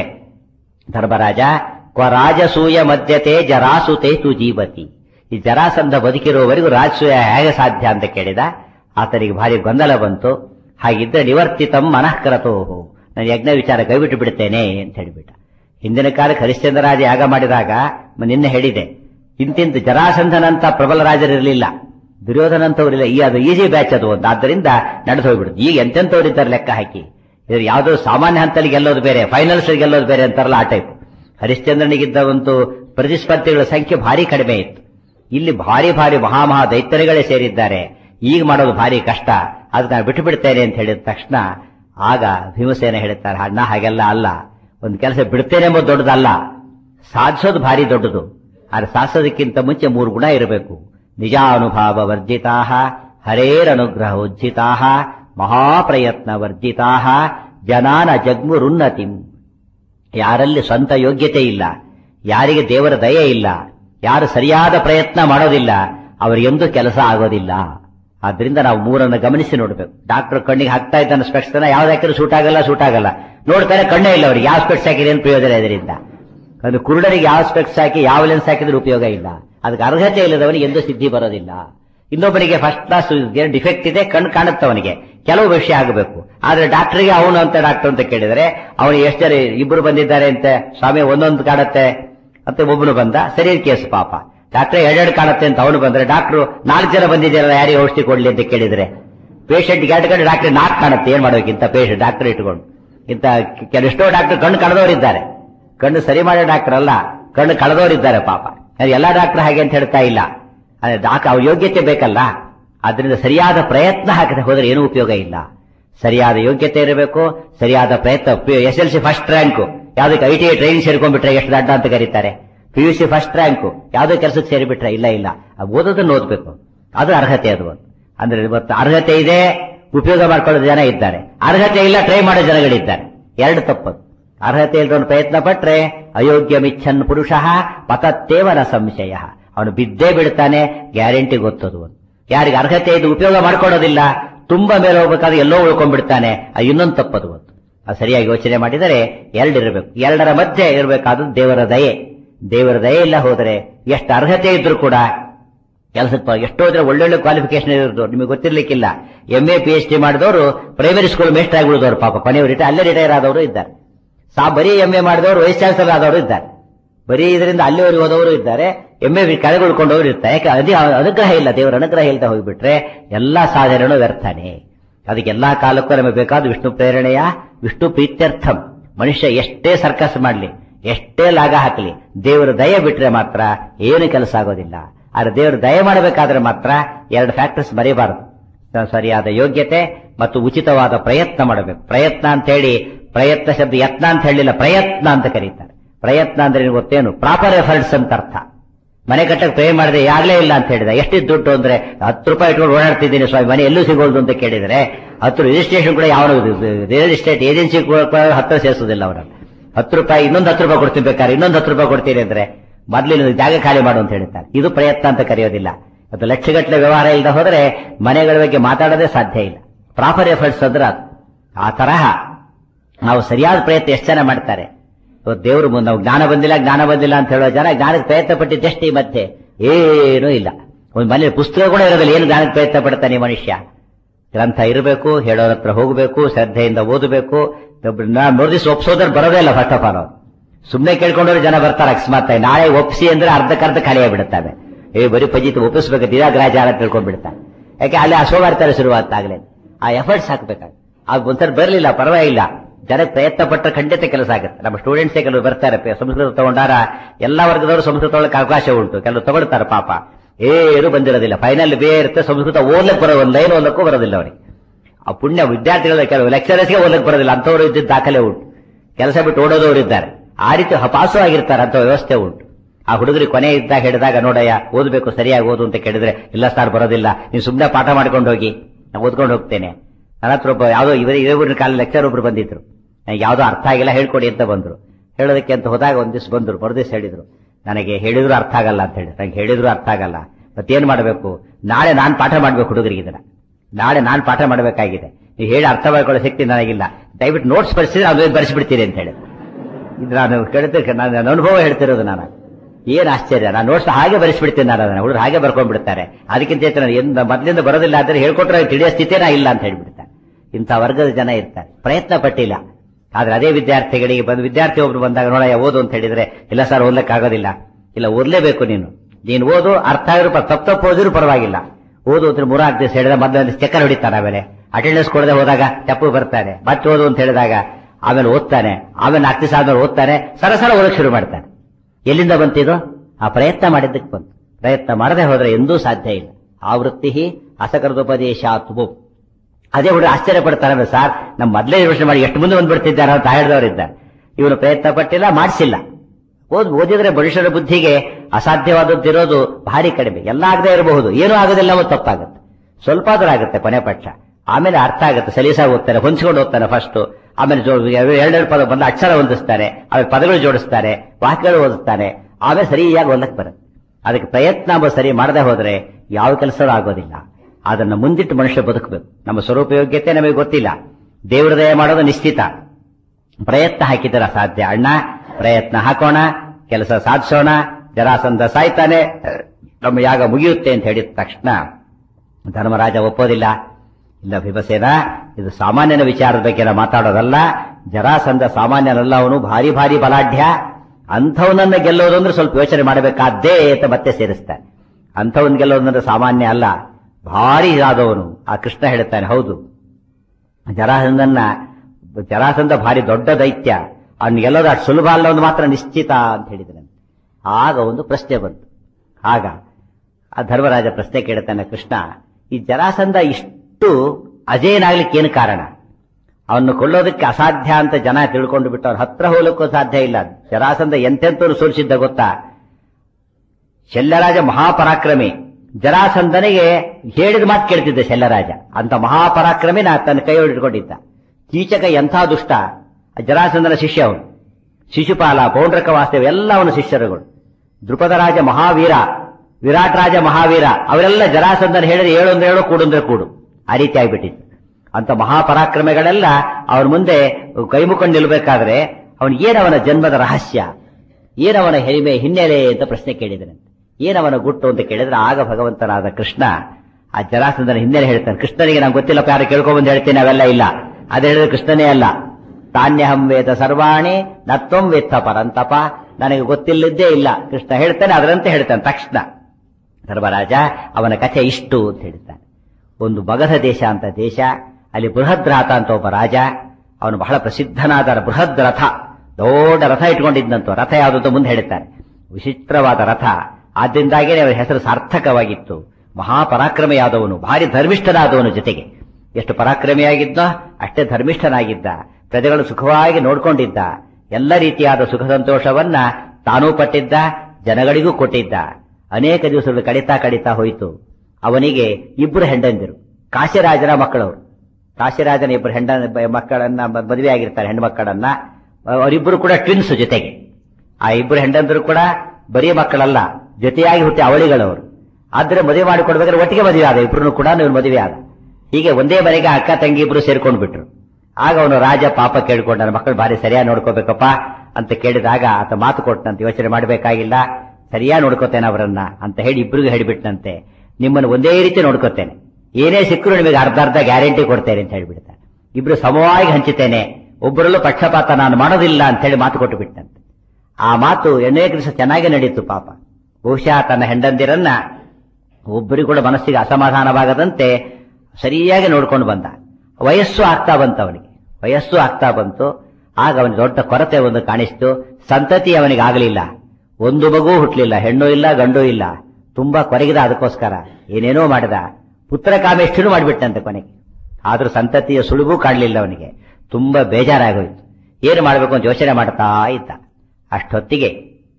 ಧರ್ಮರಾಜ ಕ್ವ ರಾಜಸೂಯ ಮಧ್ಯತೆ ಜರಾಸುತೆ ತು ಜೀವತಿ ಈ ಜರಾಸಂಧ ಬದುಕಿರುವವರೆಗೂ ರಾಜಸೂಯ ಹೇಗೆ ಸಾಧ್ಯ ಅಂತ ಕೇಳಿದ ಆತನಿಗೆ ಭಾರಿ ಗೊಂದಲ ಬಂತು ಹಾಗಿದ್ರೆ ನಿವರ್ತಿತಂ ಮನಃಕರತೋಹು ನಾನು ಯಜ್ಞ ವಿಚಾರ ಕೈಬಿಟ್ಟು ಬಿಡ್ತೇನೆ ಅಂತ ಹೇಳಿಬಿಟ್ಟ ಹಿಂದಿನ ಕಾಲಕ್ಕೆ ಹರಿಶ್ಚಂದ್ರರಾಜ ಯಾಗ ಮಾಡಿದಾಗ ಮ- ನಿನ್ನೆ ಹೇಳಿದೆ ಇಂತಿಂತ ಜರಾಸಂಧನಂತ ಪ್ರಬಲ ರಾಜರಿರಲಿಲ್ಲ ದುರ್ಯೋಧನಂತವರಿಲ್ಲ ಈ ಅದು ಈಸಿ ಬ್ಯಾಚ್ ಅದು ಅಂತ ಆದ್ದರಿಂದ ನಡೆದು ಹೋಗ್ಬಿಡುದು ಈಗ ಎಂತೆಂಥವ್ರಿದ್ದಾರೆ ಲೆಕ್ಕ ಹಾಕಿ ಇದು ಯಾವುದೋ ಸಾಮಾನ್ಯ ಹಂತಲ್ಲಿ ಗೆಲ್ಲೋದು ಬೇರೆ ಫೈನಲ್ಸ್ ಗೆಲ್ಲೋದು ಬೇರೆ ಅಂತಾರಲ್ಲ ಆ ಟೈಪ್ ಹರಿಶ್ಚಂದ್ರನಿಗಿದ್ದ ಒಂದು ಪ್ರತಿಸ್ಪರ್ಧಿಗಳ ಸಂಖ್ಯೆ ಭಾರಿ ಕಡಿಮೆ ಇತ್ತು ಇಲ್ಲಿ ಭಾರಿ ಭಾರಿ ಮಹಾಮಹಾ ದೈತ್ಯರುಗಳೇ ಸೇರಿದ್ದಾರೆ ಈಗ ಮಾಡೋದು ಭಾರಿ ಕಷ್ಟ ಅದು ನಾನು ಬಿಟ್ಟು ಬಿಡ್ತೇನೆ ಅಂತ ಹೇಳಿದ ತಕ್ಷಣ ಆಗ ಭೀಮಸೇನ ಹೇಳುತ್ತಾರೆ ಅಣ್ಣ ಹಾಗೆಲ್ಲ ಅಲ್ಲ ಒಂದು ಕೆಲಸ ಬಿಡ್ತೇನೆ ಎಂಬುದು ದೊಡ್ಡದಲ್ಲ ಸಾಧಿಸೋದು ಭಾರಿ ದೊಡ್ಡದು ಆದ್ರೆ ಸಾಧಿಸೋದಕ್ಕಿಂತ ಮುಂಚೆ ಮೂರು ಗುಣ ಇರಬೇಕು ನಿಜಾನುಭಾವ ವರ್ಜಿತಾ ಹರೇರನುಗ್ರಹ ಉಜ್ಜಿತಾ ಮಹಾಪ್ರಯತ್ನ ವರ್ಜಿತಾ ಜನಾನ ಜಗ್ಮುರುನ್ನತಿಂ ಯಾರಲ್ಲಿ ಸ್ವಂತ ಯೋಗ್ಯತೆ ಇಲ್ಲ ಯಾರಿಗೆ ದೇವರ ದಯೆ ಇಲ್ಲ ಯಾರು ಸರಿಯಾದ ಪ್ರಯತ್ನ ಮಾಡೋದಿಲ್ಲ ಅವರಿಗೆಂದೂ ಕೆಲಸ ಆಗೋದಿಲ್ಲ ಆದ್ರಿಂದ ನಾವು ಮೂರನ್ನು ಗಮನಿಸಿ ನೋಡ್ಬೇಕು ಡಾಕ್ಟರ್ ಕಣ್ಣಿಗೆ ಹಾಕ್ತಾ ಇದ್ದಾನೆ ಸ್ಪೆಕ್ಸ್ ಯಾವ್ದು ಹಾಕಿದ್ರು ಸೂಟ್ ಆಗಲ್ಲ ಸೂಟ್ ಆಗಲ್ಲ ನೋಡ್ತಾರೆ ಕಣ್ಣೇ ಇಲ್ಲ ಅವ್ರಿಗೆ ಯಾವ ಸ್ಪೆಕ್ಸ್ ಹಾಕಿದ್ರೆ ಏನು ಪ್ರಯೋಜನ ಇದರಿಂದ ಅದು ಕುರುಡರಿಗೆ ಯಾವ ಸ್ಪೆಕ್ಸ್ ಹಾಕಿ ಯಾವ ಲೆನ್ಸ್ ಹಾಕಿದ್ರೆ ಉಪಯೋಗ ಇಲ್ಲ ಅದಕ್ಕೆ ಅರ್ಹತೆ ಇಲ್ಲದವನಿಗೆ ಎಂದೂ ಸಿದ್ಧಿ ಬರೋದಿಲ್ಲ ಇನ್ನೊಬ್ಬನಿಗೆ ಫಸ್ಟ್ ಕ್ಲಾಸ್ ಏನು ಡಿಫೆಕ್ಟ್ ಇದೆ ಕಣ್ಣು ಕಾಣುತ್ತೆ ಅವನಿಗೆ ಕೆಲವು ವಿಷಯ ಆಗಬೇಕು ಆದ್ರೆ ಡಾಕ್ಟರ್ಗೆ ಅವನು ಅಂತ ಡಾಕ್ಟರ್ ಅಂತ ಕೇಳಿದರೆ ಅವನು ಎಷ್ಟು ಜನ ಇಬ್ಬರು ಬಂದಿದ್ದಾರೆ ಅಂತ ಸ್ವಾಮಿ ಒಂದೊಂದು ಕಾಣುತ್ತೆ ಅಂತ ಒಬ್ಬನು ಬಂದ ಸರಿ ಕೇಸ್ ಪಾಪ ಡಾಕ್ಟರ್ ಎರಡೆರಡು ಕಾಣುತ್ತೆ ಅಂತ ಅವನು ಬಂದ್ರೆ ಡಾಕ್ಟ್ರು ನಾಲ್ಕು ಜನ ಬಂದಿದ್ದಾರಲ್ಲ ಯಾರಿಗೆ ಔಷಧಿ ಕೊಡ್ಲಿ ಅಂತ ಕೇಳಿದ್ರೆ ಪೇಷಂಟ್ ಎರಡು ಕಡೆ ಡಾಕ್ಟರ್ ನಾಲ್ಕು ಕಾಣುತ್ತೆ ಏನ್ ಮಾಡ್ಬೇಕು ಇಂಥ ಪೇಷಂಟ್ ಡಾಕ್ಟರ್ ಇಟ್ಕೊಂಡು ಇಂಥ ಕೆಲವೆಷ್ಟೋ ಡಾಕ್ಟರ್ ಕಣ್ಣು ಕಳೆದವರಿದ್ದಾರೆ ಕಣ್ಣು ಸರಿ ಮಾಡೋ ಡಾಕ್ಟರ್ ಅಲ್ಲ ಕಣ್ಣು ಕಳೆದವರಿದ್ದಾರೆ ಪಾಪ ಅದು ಎಲ್ಲಾ ಡಾಕ್ಟರ್ ಹಾಗೆ ಅಂತ ಹೇಳ್ತಾ ಇಲ್ಲ ಆದ್ರೆ ಡಾಕ್ಟರ್ ಅವ್ರ ಯೋಗ್ಯತೆ ಬೇಕಲ್ಲ ಅದರಿಂದ ಸರಿಯಾದ ಪ್ರಯತ್ನ ಹಾಕದೆ ಹೋದ್ರೆ ಏನೂ ಉಪಯೋಗ ಇಲ್ಲ ಸರಿಯಾದ ಯೋಗ್ಯತೆ ಇರಬೇಕು ಸರಿಯಾದ ಪ್ರಯತ್ನ S L C first rank ಯಾವ್ದಕ್ಕೆ ಐ ಟಿ ಐ ಟ್ರೈನಿಂಗ್ ಸೇರ್ಕೊಂಡ್ಬಿಟ್ರೆ ಎಷ್ಟು ದಡ್ಡ ಅಂತ ಕರೀತಾರೆ P U C first rank ಯಾವುದೋ ಕೆಲಸಕ್ಕೆ ಸೇರಿಬಿಟ್ರೆ ಇಲ್ಲ ಇಲ್ಲ ಅದು ಓದೋದನ್ನ ಓದ್ಬೇಕು ಅದು ಅರ್ಹತೆ ಅದು ಅಂದ್ರೆ ಇವತ್ತು ಅರ್ಹತೆ ಇದೆ ಉಪಯೋಗ ಮಾಡ್ಕೊಳ್ಳೋ ಜನ ಇದ್ದಾರೆ ಅರ್ಹತೆ ಇಲ್ಲ ಟ್ರೈ ಮಾಡೋ ಜನಗಳಿದ್ದಾರೆ ಎರಡು ತಪ್ಪದು ಅರ್ಹತೆ ಇಲ್ಲದವನು ಪ್ರಯತ್ನ ಪಟ್ರೆ ಅಯೋಗ್ಯ ಮಿಚ್ಛನ್ ಪುರುಷ ಪತತ್ತೇವನ ಸಂಶಯ ಅವನು ಬಿದ್ದೇ ಬಿಡ್ತಾನೆ ಗ್ಯಾರಂಟಿ ಗೊತ್ತದು ಯಾರಿಗೆ ಅರ್ಹತೆ ಇದು ಉಪಯೋಗ ಮಾಡ್ಕೊಳ್ಳೋದಿಲ್ಲ ತುಂಬಾ ಮೇಲೆ ಹೋಗ್ಬೇಕಾದ್ರೆ ಎಲ್ಲೋ ಉಳ್ಕೊಂಡ್ಬಿಡ್ತಾನೆ ಅದು ಇನ್ನೊಂದು ತಪ್ಪದು ಒಂದು ಅದು ಸರಿಯಾಗಿ ಯೋಚನೆ ಮಾಡಿದರೆ ಎರಡಿರಬೇಕು ಎರಡರ ಮಧ್ಯೆ ಇರಬೇಕಾದ ದೇವರ ದಯೆ ದೇವರ ದಯೆ ಇಲ್ಲ ಹೋದರೆ ಎಷ್ಟು ಅರ್ಹತೆ ಇದ್ರೂ ಕೂಡ ಕೆಲಸಕ್ಕೆ ಎಷ್ಟೋ ಜನ ಒಳ್ಳೊಳ್ಳೆ ಕ್ವಾಲಿಫಿಕೇಶನ್ ಇರೋದು ನಿಮಗೆ ಗೊತ್ತಿರ್ಲಿಕ್ಕಿಲ್ಲ M A P H D ಮಾಡಿದವರು ಪ್ರೈಮರಿ ಸ್ಕೂಲ್ ಮೇಸ್ಟ್ ಆಗಿ ಉಳಿದವರು ಪಾಪ ಕೊನೆಯವರು ರಿಟೈರ್ ಅಲ್ಲೇ ರಿಟೈರ್ ಆದವರು ಇದ್ದಾರೆ ಸಾ ಬರೀ ಎಂ ಎ ಮಾಡಿದವರು ವೈಸ್ ಚಾನ್ಸಲರ್ ಆದವರು ಇದ್ದಾರೆ ಬರೀ ಇದರಿಂದ ಅಲ್ಲಿವರೆಗೆ ಹೋದವರು ಇದ್ದಾರೆ ಎಂ ಎ ಕೆಳಗುಳ್ಕೊಂಡವರು ಇರ್ತಾರೆ ಯಾಕೆ ಅದೇ ಅನುಗ್ರಹ ಇಲ್ಲ ದೇವರ ಅನುಗ್ರಹ ಇಲ್ಲದೆ ಹೋಗ್ಬಿಟ್ರೆ ಎಲ್ಲಾ ಸಾಧನೆಗಳು ವ್ಯರ್ಥನೆ ಅದಕ್ಕೆ ಎಲ್ಲಾ ಕಾಲಕ್ಕೂ ನಮಗೆ ಬೇಕಾದ ವಿಷ್ಣು ಪ್ರೇರಣೆಯ ವಿಷ್ಣು ಪ್ರೀತ್ಯರ್ಥಂ ಮನುಷ್ಯ ಎಷ್ಟೇ ಸರ್ಕಸ್ ಮಾಡಲಿ ಎಷ್ಟೇ ಲಾಗ ಹಾಕಲಿ ದೇವರ ದಯ ಬಿಟ್ರೆ ಮಾತ್ರ ಏನು ಕೆಲಸ ಆಗೋದಿಲ್ಲ ಆದ್ರೆ ದೇವರ ದಯ ಮಾಡಬೇಕಾದ್ರೆ ಮಾತ್ರ ಎರಡು ಫ್ಯಾಕ್ಟರ್ಸ್ ಮರಿಬಾರದು ಸರಿಯಾದ ಯೋಗ್ಯತೆ ಮತ್ತು ಉಚಿತವಾದ ಪ್ರಯತ್ನ ಮಾಡಬೇಕು ಪ್ರಯತ್ನ ಅಂತ ಹೇಳಿ ಪ್ರಯತ್ನ ಶಬ್ದ ಯತ್ನ ಅಂತ ಹೇಳಿಲ್ಲ ಪ್ರಯತ್ನ ಅಂತ ಕರೀತಾರೆ ಪ್ರಯತ್ನ ಅಂದ್ರೆ ನಿಮ್ಗೆ ಗೊತ್ತೇನು ಪ್ರಾಪರ್ ಎಫರ್ಟ್ಸ್ ಅಂತ ಅರ್ಥ ಮನೆ ಕಟ್ಟಕ್ಕೆ ಪ್ರೇ ಮಾಡಿದೆ ಯಾಗ್ಲೇ ಇಲ್ಲ ಅಂತ ಹೇಳಿದ ಎಷ್ಟಿದ್ ದುಡ್ಡು ಅಂದ್ರೆ ಹತ್ತು ರೂಪಾಯಿ ಇಟ್ಕೊಂಡು ಓಡಾಡ್ತಿದ್ದೀನಿ ಸ್ವಾಮಿ ಮನೆ ಎಲ್ಲೂ ಸಿಗೋದು ಅಂತ ಕೇಳಿದ್ರೆ ಹತ್ತು ರಿಜಿಸ್ಟ್ರೇಷನ್ ಕೂಡ ಯಾವ ರಿಯಲ್ ಎಸ್ಟೇಟ್ ಏಜೆನ್ಸಿ ಹತ್ರ ಸೇರಿಸೋದಿಲ್ಲ ಅವರ ಹತ್ತು ರೂಪಾಯಿ ಇನ್ನೊಂದು ಹತ್ತು ರೂಪಾಯಿ ಕೊಡ್ತೀನಿ ಬೇಕಾದ್ರೆ ಇನ್ನೊಂದು ಹತ್ತು ರೂಪಾಯಿ ಕೊಡ್ತೀನಿ ಅಂದ್ರೆ ಮೊದ್ಲಿನ ಜಾಗ ಖಾಲಿ ಮಾಡು ಅಂತ ಹೇಳ್ತಾರೆ ಇದು ಪ್ರಯತ್ನ ಅಂತ ಕರೆಯೋದಿಲ್ಲ ಮತ್ತು ಲಕ್ಷಗಟ್ಟಲೆ ವ್ಯವಹಾರ ಇಲ್ಲದೆ ಹೋದ್ರೆ ಮನೆಗಳ ಬಗ್ಗೆ ಮಾತಾಡೋದೇ ಸಾಧ್ಯ ಇಲ್ಲ ಪ್ರಾಪರ್ ಎಫರ್ಟ್ಸ್ ಅಂದ್ರೆ ಅದು ಆ ತರಹ ನಾವು ಸರಿಯಾದ ಪ್ರಯತ್ನ ಎಷ್ಟು ಜನ ಮಾಡ್ತಾರೆ ಇವತ್ತು ದೇವರು ಮುಂದೆ ನಾವು ಜ್ಞಾನ ಬಂದಿಲ್ಲ ಜ್ಞಾನ ಬಂದಿಲ್ಲ ಅಂತ ಹೇಳೋ ಜನ ಜ್ಞಾನಕ್ಕೆ ಪ್ರಯತ್ನ ಪಟ್ಟಿದ್ದೆಷ್ಟು ಈ ಮಧ್ಯೆ ಏನೂ ಇಲ್ಲ ಒಂದು ಮನೆ ಪುಸ್ತಕ ಕೂಡ ಇರೋದಿಲ್ಲ ಏನು ಜ್ಞಾನಕ್ಕೆ ಪ್ರಯತ್ನ ಪಡ್ತಾನೆ ಈ ಮನುಷ್ಯ ಗ್ರಂಥ ಇರಬೇಕು ಹೇಳೋರ ಹತ್ರ ಹೋಗಬೇಕು ಶ್ರದ್ಧೆಯಿಂದ ಓದಬೇಕು ಮೂರು ದಿವಸ ಒಪ್ಸೋದ್ರೆ ಬರೋದೇ ಇಲ್ಲ ಫಸ್ಟ್ ಆಫ್ ಆಲ್ ಅವ್ರು ಸುಮ್ಮನೆ ಕೇಳ್ಕೊಂಡವ್ರು ಜನ ಬರ್ತಾರೆ ಅಕಸ್ಮಾತ್ ನಾಳೆ ಒಪ್ಸಿ ಅಂದ್ರೆ ಅರ್ಧಕ್ಕರ್ಧ ಖಾಲಿಯಾಗಿ ಬಿಡುತ್ತವೆ ಏ ಬರೀ ಪಜಿತ್ ಒಪ್ಪಿಸ್ಬೇಕು ದಿನಾಗ್ರಾಜ ಅಂತ ತಿಳ್ಕೊಂಡ್ಬಿಡ್ತಾನೆ ಯಾಕೆ ಅಲ್ಲಿ ಅಶೋಗಾಡ್ತಾರೆ ಶುರುವಾತಾಗ್ಲೇ ಆ ಎಫರ್ಟ್ಸ್ ಹಾಕ್ಬೇಕಾಗ ಅದು ಒಂದ್ಸರಿ ಬರಲಿಲ್ಲ ಪರವಾಗಿಲ್ಲ ಜನಕ್ಕೆ ಪ್ರಯತ್ನ ಪಟ್ಟ ಖಂಡಿತ ಕೆಲಸ ಆಗುತ್ತೆ ನಮ್ಮ ಸ್ಟೂಡೆಂಟ್ಸೇ ಕೆಲವರು ಬರ್ತಾರೆ ಸಂಸ್ಕೃತ ತಗೊಂಡಾರ ಎಲ್ಲಾ ವರ್ಗದವರು ಸಂಸ್ಕೃತ ಒಳಗೆ ಅವಕಾಶ ಉಂಟು ಕೆಲವರು ತಗೊಳ್ತಾರೆ ಪಾಪ ಏನು ಬಂದಿರೋದಿಲ್ಲ ಫೈನಲ್ ಬೇ ಇರುತ್ತೆ ಸಂಸ್ಕೃತ ಓದ್ಲಕ್ಕೆ ಬರೋ ಒಂದು ಲೈನ್ ಓದಕ್ಕೂ ಬರೋದಿಲ್ಲ ಅವರಿಗೆ ಆ ಪುಣ್ಯ ವಿದ್ಯಾರ್ಥಿಗಳ ಕೆಲವು ಲೆಕ್ಚರರ್ಸ್ಗೆ ಓದಕ್ಕೆ ಬರೋದಿಲ್ಲ ಅಂತವರು ಇದ್ದಿದ್ದ ದಾಖಲೆ ಉಂಟು ಕೆಲಸ ಬಿಟ್ಟು ಓಡೋದವರು ಇದ್ದಾರೆ ಆ ರೀತಿ ಪಾಸು ಆಗಿರ್ತಾರೆ ಅಂತ ವ್ಯವಸ್ಥೆ ಉಂಟು ಆ ಹುಡುಗರಿಗೆ ಕೊನೆ ಇದ್ದಾಗ ಹೇಳಿದಾಗ ನೋಡಯ್ಯ ಓದಬೇಕು ಸರಿಯಾಗಿ ಓದು ಅಂತ ಕೇಳಿದ್ರೆ ಇಲ್ಲ ಸರ್ ಬರೋದಿಲ್ಲ ನೀವು ಸುಮ್ಮನೆ ಪಾಠ ಮಾಡ್ಕೊಂಡು ಹೋಗಿ ನಾನು ಓದ್ಕೊಂಡು ಹೋಗ್ತೇನೆ ನನ್ನ ಹತ್ರ ಒಬ್ಬ ಯಾವುದೋ ಇವರೇ ಇವರಿನ ಕಾಲ ಲೆಕ್ಚರ್ ಒಬ್ರು ಬಂದಿದ್ರು ನನಗೆ ಯಾವುದೋ ಅರ್ಥ ಆಗಿಲ್ಲ ಹೇಳ್ಕೊಡಿ ಅಂತ ಬಂದ್ರು ಹೇಳೋದಕ್ಕೆ ಅಂತ ಹೋದಾಗ ಒಂದ್ ದಿವಸ ಬಂದ್ರು ಮರುದಿವ್ಸ ಹೇಳಿದ್ರು ನನಗೆ ಹೇಳಿದ್ರು ಅರ್ಥ ಆಗಲ್ಲ ಅಂತ ಹೇಳಿ ನನಗೆ ಹೇಳಿದ್ರು ಅರ್ಥ ಆಗಲ್ಲ ಮತ್ತೇನ್ ಮಾಡಬೇಕು ನಾಳೆ ನಾನ್ ಪಾಠ ಮಾಡ್ಬೇಕು ಹುಡುಗರಿಗೆ ಇದನ್ನ ನಾಳೆ ನಾನ್ ಪಾಠ ಮಾಡಬೇಕಾಗಿದೆ ನೀವು ಹೇಳಿ ಅರ್ಥ ಮಾಡ್ಕೊಳ್ಳೋ ಶಕ್ತಿ ನನಗಿಲ್ಲ ದಯವಿಟ್ಟು ನೋಟ್ಸ್ ಬರ್ಸಿದ್ರೆ ಅದು ಬರ್ಸಿಬಿಡ್ತೀರಿ ಅಂತ ಹೇಳಿ ಇದು ನಾನು ಕೇಳಿದ್ರೆ ನನ್ನ ಅನುಭವ ಹೇಳ್ತಿರೋದು ನಾನು ಏನ್ ಆಶ್ಚರ್ಯ ನಾನು ನೋಟ್ಸ್ ಹಾಗೆ ಬರೆಸ್ಬಿಡ್ತೀನಿ ನಾನು ಅದನ್ನ ಹುಡುಗರು ಹಾಗೆ ಬರ್ಕೊಂಡ್ಬಿಡ್ತಾರೆ ಅದಕ್ಕಿಂತ ಹೆಚ್ಚು ನಾನು ಎಂದ ಮೊದಲಿಂದ ಬರೋದಿಲ್ಲ ಆದರೆ ಹೇಳ್ಕೊಟ್ರೆ ತಿಳಿಯೋ ಸ್ಥಿತಿನ ಇಲ್ಲ ಅಂತ ಹೇಳ್ಬಿಡ್ತಾರೆ ಇಂಥ ವರ್ಗದ ಜನ ಇರ್ತಾರೆ ಪ್ರಯತ್ನ ಪಟ್ಟಿಲ್ಲ ಆದ್ರೆ ಅದೇ ವಿದ್ಯಾರ್ಥಿಗಳಿಗೆ ಬಂದು ವಿದ್ಯಾರ್ಥಿ ಒಬ್ರು ಬಂದಾಗ ನೋಡಯ್ಯ ಓದು ಅಂತ ಹೇಳಿದ್ರೆ ಇಲ್ಲ ಸರ್ ಓದ್ಲಿಕ್ಕೆ ಆಗೋದಿಲ್ಲ ಇಲ್ಲ ಓದ್ಲೇಬೇಕು ನೀನು ನೀನು ಓದು ಅರ್ಥ ಆಗಿರೋ ತಪ್ಪು ತಪ್ಪು ಓದಿದ್ರು ಪರವಾಗಿಲ್ಲ ಓದು ಅಂದ್ರೆ ಮೂರಾರು ದಿವಸ ಹೇಳಿದ್ರೆ ಮೊದಲು ಚಕ್ಕರ್ ಹೊಡಿತಾನೆ ಆಮೇಲೆ ಅಟೆಂಡೆನ್ಸ್ ಕೊಡದೆ ಹೋದಾಗ ತಪ್ಪು ಬರ್ತಾನೆ ಮತ್ತೆ ಓದು ಅಂತ ಹೇಳಿದಾಗ ಆಮೇಲೆ ಓದ್ತಾನೆ ಆಮೇಲೆ ನಾಲ್ಕು ದಿವಸ ಆದ್ಮೇಲೆ ಓದ್ತಾನೆ ಸರಸರ ಓದಕ್ಕೆ ಶುರು ಮಾಡ್ತಾನೆ ಎಲ್ಲಿಂದ ಬಂತಿದು ಆ ಪ್ರಯತ್ನ ಮಾಡಿದ್ದಕ್ಕೆ ಬಂತು ಪ್ರಯತ್ನ ಮಾಡದೆ ಹೋದ್ರೆ ಎಂದೂ ಸಾಧ್ಯ ಇಲ್ಲ ಆವೃತ್ತಿ ಅಸಕೃತೋಪದೇಶ ಅದೇ ಹುಡುಗ ಆಶ್ಚರ್ಯ ಪಡ್ತಾರೆ ಸರ್ ನಮ್ಮ ಮೊದಲೇ ಯೋಚನೆ ಮಾಡಿ ಎಷ್ಟು ಮುಂದೆ ಬಂದ್ಬಿಡ್ತಿದ್ದಾರೆ ಅಂತ ಹೇಳಿದವರಿದ್ದಾರೆ ಇವನು ಪ್ರಯತ್ನ ಪಟ್ಟಿಲ್ಲ ಮಾಡಿಸಿಲ್ಲ ಓದ್ ಓದಿದ್ರೆ ಮನುಷ್ಯರ ಬುದ್ಧಿಗೆ ಅಸಾಧ್ಯವಾದದ್ದಿರೋದು ಭಾರಿ ಕಡಿಮೆ ಎಲ್ಲ ಆಗದೆ ಇರಬಹುದು ಏನೂ ಆಗೋದಿಲ್ಲ ಅವತ್ತು ತಪ್ಪಾಗುತ್ತೆ ಸ್ವಲ್ಪ ಆದ್ರೂ ಆಗುತ್ತೆ ಕೊನೆ ಪಕ್ಷ ಆಮೇಲೆ ಅರ್ಥ ಆಗುತ್ತೆ ಸಲೀಸಾಗಿ ಓದ್ತಾನೆ ಹೊಂಚ್ಕೊಂಡು ಹೋಗ್ತಾನೆ ಫಸ್ಟ್ ಆಮೇಲೆ ಎರಡೆರಡು ಪದ ಬಂದ ಅಕ್ಷರ ಹೊಂದಿಸ್ತಾರೆ ಆಮೇಲೆ ಪದಗಳು ಜೋಡಿಸ್ತಾರೆ ವಾಕ್ಯಗಳು ಓದಿಸ್ತಾನೆ ಆಮೇಲೆ ಸರಿಯಾಗಿ ಓದಕ್ಕೆ ಬರುತ್ತೆ ಅದಕ್ಕೆ ಪ್ರಯತ್ನ ಸರಿ ಮಾಡದೆ ಹೋದ್ರೆ ಯಾವ ಕೆಲಸವೂ ಆಗೋದಿಲ್ಲ ಅದನ್ನ ಮುಂದಿಟ್ಟು ಮನುಷ್ಯ ಬದುಕಬೇಕು ನಮ್ಮ ಸ್ವರೂಪ ಯೋಗ್ಯತೆ ನಮಗೆ ಗೊತ್ತಿಲ್ಲ ದೇವರ ದಯ ಮಾಡೋದು ನಿಶ್ಚಿತ ಪ್ರಯತ್ನ ಹಾಕಿದರೆ ಅಸಾಧ್ಯ ಅಣ್ಣ ಪ್ರಯತ್ನ ಹಾಕೋಣ ಕೆಲಸ ಸಾಧಿಸೋಣ ಜರಾಸಂಧ ಸಾಯ್ತಾನೆ ನಮ್ಮ ಯಾಗ ಮುಗಿಯುತ್ತೆ ಅಂತ ಹೇಳಿದ ತಕ್ಷಣ ಧರ್ಮರಾಜ ಒಪ್ಪೋದಿಲ್ಲ ಇಲ್ಲ ಭೀಮಸೇನ ಇದು ಸಾಮಾನ್ಯನ ವಿಚಾರದ ಬಗ್ಗೆ ನಾವು ಮಾತಾಡೋದಲ್ಲ ಜರಾಸಂಧ ಸಾಮಾನ್ಯನಲ್ಲ ಅವನು ಭಾರಿ ಭಾರಿ ಬಲಾಢ್ಯ ಅಂಥವನನ್ನ ಗೆಲ್ಲೋದು ಅಂದ್ರೆ ಸ್ವಲ್ಪ ಯೋಚನೆ ಮಾಡಬೇಕಾದ್ದೇ ಅಂತ ಮತ್ತೆ ಸೇರಿಸ್ತಾನೆ ಅಂಥವನ್ ಗೆಲ್ಲೋದಂದ್ರೆ ಸಾಮಾನ್ಯ ಅಲ್ಲ ಭಾರಿ ಆದವನು ಆ ಕೃಷ್ಣ ಹೇಳ್ತಾನೆ ಹೌದು ಜರಾಸಂಧನ್ನ ಜರಾಸಂಧ ಭಾರಿ ದೊಡ್ಡ ದೈತ್ಯ ಅವ್ನು ಗೆಲ್ಲೋದು ಅಷ್ಟು ಸುಲಭ ಅಲ್ಲ ಒಂದು ಮಾತ್ರ ನಿಶ್ಚಿತ ಅಂತ ಹೇಳಿದ್ರೆ ಆಗ ಒಂದು ಪ್ರಶ್ನೆ ಬಂತು ಆಗ ಆ ಧರ್ಮರಾಜ ಪ್ರಶ್ನೆ ಕೇಳ್ತಾನೆ ಕೃಷ್ಣ ಈ ಜರಾಸಂಧ ಇಷ್ಟು ಅಜೇನಾಗ್ಲಿಕ್ಕೆ ಏನು ಕಾರಣ ಅವನು ಕೊಳ್ಳೋದಕ್ಕೆ ಅಸಾಧ್ಯ ಅಂತ ಜನ ತಿಳ್ಕೊಂಡು ಬಿಟ್ಟು ಅವ್ರ ಹತ್ರ ಹೋಗ್ಲಿಕ್ಕೂ ಸಾಧ್ಯ ಇಲ್ಲ ಜರಾಸಂಧ ಎಂತೆಂತೂ ಸೋಲಿಸಿದ್ದ ಗೊತ್ತಾ ಶಲ್ಯರಾಜ ಮಹಾಪರಾಕ್ರಮಿ ಜರಾಸಂಧನಿಗೆ ಹೇಳಿದ ಮಾತು ಕೇಳ್ತಿದ್ದ ಶಲ್ಯರಾಜ ಅಂತ ಮಹಾಪರಾಕ್ರಮಿ ನಾ ತನ್ನ ಕೈ ಹಿಡ್ಕೊಂಡಿದ್ದ ಕೀಚಕ ಎಂಥ ದುಷ್ಟ ಜರಾಸಂಧನ ಶಿಷ್ಯ ಅವನು ಶಿಶುಪಾಲ ಪೌಂಡ್ರಕ ವಾಸ್ತವ ಎಲ್ಲ ಅವನ ಶಿಷ್ಯರುಗಳು ದೃಪದ ರಾಜ ಮಹಾವೀರ ವಿರಾಟ್ ರಾಜ ಮಹಾವೀರ ಅವರೆಲ್ಲ ಜರಾಸಂಧನ ಹೇಳಿದ್ರೆ ಏಳು ಅಂದ್ರೆ ಏಳು ಕೂಡು ಅಂದ್ರೆ ಕೂಡು ಆ ರೀತಿ ಆಗಿಬಿಟ್ಟಿತ್ತು ಅಂತ ಮಹಾಪರಾಕ್ರಮಿಗಳೆಲ್ಲ ಅವನ ಮುಂದೆ ಕೈ ಮುಕೊಂಡು ನಿಲ್ಬೇಕಾದ್ರೆ ಅವನ್ ಏನವನ ಜನ್ಮದ ರಹಸ್ಯ ಏನವನ ಹೆರಿಮೆ ಹಿನ್ನೆಲೆ ಅಂತ ಪ್ರಶ್ನೆ ಕೇಳಿದನು ಏನವನ ಗುಟ್ಟು ಅಂತ ಕೇಳಿದ್ರೆ ಆಗ ಭಗವಂತನಾದ ಕೃಷ್ಣ ಆ ಜರಾಸಂಧನ ಹಿನ್ನೆಲೆ ಹೇಳ್ತಾನೆ ಕೃಷ್ಣನಿಗೆ ನಂಗೆ ಗೊತ್ತಿಲ್ಲಪ್ಪ ಯಾರು ಕೇಳ್ಕೊಂಡ್ಬಂದು ಹೇಳ್ತೇನೆ ಅವೆಲ್ಲ ಇಲ್ಲ ಅದು ಹೇಳಿದ್ರೆ ಕೃಷ್ಣನೇ ಅಲ್ಲ ತಾನ್ಯಹಂ ವೇದ ಸರ್ವಾಣಿ ನತ್ವಂ ವೇತ್ತ ಪರಂತಪ ನನಗೆ ಗೊತ್ತಿಲ್ಲದ್ದೇ ಇಲ್ಲ ಕೃಷ್ಣ ಹೇಳ್ತಾನೆ ಅದರಂತೆ ಹೇಳ್ತಾನೆ ತಕ್ಷಣ ಧರ್ಮರಾಜ ಅವನ ಕಥೆ ಇಷ್ಟು ಅಂತ ಹೇಳ್ತಾನೆ ಒಂದು ಮಗಧ ದೇಶ ಅಂತ ದೇಶ ಅಲ್ಲಿ ಬೃಹದ್ರಾತ ಅಂತ ಒಬ್ಬ ರಾಜ ಅವನು ಬಹಳ ಪ್ರಸಿದ್ಧನಾದ ಬೃಹದ್ ರಥ ದೊಡ್ಡ ರಥ ಇಟ್ಕೊಂಡಿದ್ದಂತ ರಥ ಯಾವುದಂತ ಮುಂದೆ ಹೇಳ್ತಾನೆ ವಿಚಿತ್ರವಾದ ರಥ ಆದ್ದರಿಂದಾಗಿಯೇ ಅವರ ಹೆಸರು ಸಾರ್ಥಕವಾಗಿತ್ತು ಮಹಾಪರಾಕ್ರಮಿಯಾದವನು ಭಾರಿ ಧರ್ಮಿಷ್ಠನಾದವನು ಜೊತೆಗೆ ಎಷ್ಟು ಪರಾಕ್ರಮಿಯಾಗಿದ್ದ ಅಷ್ಟೇ ಧರ್ಮಿಷ್ಠನಾಗಿದ್ದ ಪ್ರಜೆಗಳು ಸುಖವಾಗಿ ನೋಡ್ಕೊಂಡಿದ್ದ ಎಲ್ಲ ರೀತಿಯಾದ ಸುಖ ಸಂತೋಷವನ್ನ ತಾನೂ ಪಟ್ಟಿದ್ದ ಜನಗಳಿಗೂ ಕೊಟ್ಟಿದ್ದ ಅನೇಕ ದಿವಸಗಳು ಕಡಿತಾ ಕಡಿತಾ ಹೋಯಿತು ಅವನಿಗೆ ಇಬ್ಬರು ಹೆಂಡಂದಿರು ಕಾಶಿರಾಜನ ಮಕ್ಕಳವರು ಕಾಶಿರಾಜನ ಇಬ್ಬರು ಹೆಂಡ ಮಕ್ಕಳನ್ನ ಮದುವೆ ಆಗಿರ್ತಾರೆ ಹೆಣ್ಣು ಮಕ್ಕಳನ್ನ ಅವರಿಬ್ಬರು ಕೂಡ ಟ್ವಿನ್ಸ್ ಜೊತೆಗೆ ಆ ಇಬ್ಬರು ಹೆಂಡಂದರು ಕೂಡ ಬರೀ ಮಕ್ಕಳಲ್ಲ ಜೊತೆಯಾಗಿ ಹುಟ್ಟಿ ಅವಳಿಗಳವರು ಆದ್ರೆ ಮದುವೆ ಮಾಡಿಕೊಡ್ಬೇಕಾದ್ರೆ ಒಟ್ಟಿಗೆ ಮದುವೆ ಆದ ಇಬ್ರು ಕೂಡ ನೀವು ಮದುವೆ ಆದ ಹೀಗೆ ಒಂದೇ ಮನೆಗೆ ಅಕ್ಕ ತಂಗಿ ಇಬ್ರು ಸೇರ್ಕೊಂಡು ಬಿಟ್ರು ಆಗ ಅವನು ರಾಜ ಪಾಪ ಕೇಳ್ಕೊಂಡ ನನ್ನ ಮಕ್ಕಳು ಭಾರಿ ಸರಿಯಾಗಿ ನೋಡ್ಕೋಬೇಕಪ್ಪ ಅಂತ ಕೇಳಿದಾಗ ಆತ ಮಾತು ಕೊಟ್ಟನಂತೆ ಯೋಚನೆ ಮಾಡಬೇಕಾಗಿಲ್ಲ ಸರಿಯಾಗಿ ನೋಡ್ಕೋತೇನೆ ಅವರನ್ನ ಅಂತ ಹೇಳಿ ಇಬ್ರಿಗೂ ಹೇಳಿಬಿಟ್ಟನಂತೆ ನಿಮ್ಮನ್ನು ಒಂದೇ ರೀತಿ ನೋಡ್ಕೋತೇನೆ ಏನೇ ಸಿಕ್ಕರು ನಿಮಗೆ ಅರ್ಧ ಅರ್ಧ ಗ್ಯಾರಂಟಿ ಕೊಡ್ತೇನೆ ಅಂತ ಹೇಳ್ಬಿಡ್ತಾರೆ ಇಬ್ರು ಸಮವಾಗಿ ಹಂಚುತ್ತೇನೆ ಒಬ್ಬರಲ್ಲೂ ಪಕ್ಷಪಾತ ನಾನು ಮಾಡೋದಿಲ್ಲ ಅಂತ ಹೇಳಿ ಮಾತು ಕೊಟ್ಟು ಬಿಟ್ಟಂತೆ ಆ ಮಾತು ಅನೇಕ ದಿವಸ ಚೆನ್ನಾಗಿ ನಡೀತು ಪಾಪ ಬಹುಶಃ ತನ್ನ ಹೆಂಡಂದಿರನ್ನ ಒಬ್ಬರಿಗೂ ಕೂಡ ಮನಸ್ಸಿಗೆ ಅಸಮಾಧಾನವಾಗದಂತೆ ಸರಿಯಾಗಿ ನೋಡ್ಕೊಂಡು ಬಂದ ವಯಸ್ಸು ಆಗ್ತಾ ಬಂತು ಅವನಿಗೆ ವಯಸ್ಸು ಆಗ್ತಾ ಬಂತು ಆಗ ಅವನಿಗೆ ದೊಡ್ಡ ಕೊರತೆ ಒಂದು ಕಾಣಿಸ್ತು ಸಂತತಿ ಅವನಿಗೆ ಆಗಲಿಲ್ಲ ಒಂದು ಮಗು ಹುಟ್ಟಲಿಲ್ಲ ಹೆಣ್ಣು ಇಲ್ಲ ಗಂಡು ಇಲ್ಲ ತುಂಬಾ ಕೊರಗಿದ ಅದಕ್ಕೋಸ್ಕರ ಏನೇನೋ ಮಾಡಿದ ಪುತ್ರ ಕಾಮೇಷ್ಠನು ಮಾಡಿಬಿಟ್ಟಂತೆ ಕೊನೆಗೆ ಆದ್ರೂ ಸಂತತಿಯ ಸುಳುಬು ಕಾಣಲಿಲ್ಲ ಅವನಿಗೆ ತುಂಬಾ ಬೇಜಾರಾಗೋಯ್ತು ಏನು ಮಾಡಬೇಕು ಅಂತ ಯೋಚನೆ ಮಾಡ್ತಾ ಇದ್ದ ಅಷ್ಟೊತ್ತಿಗೆ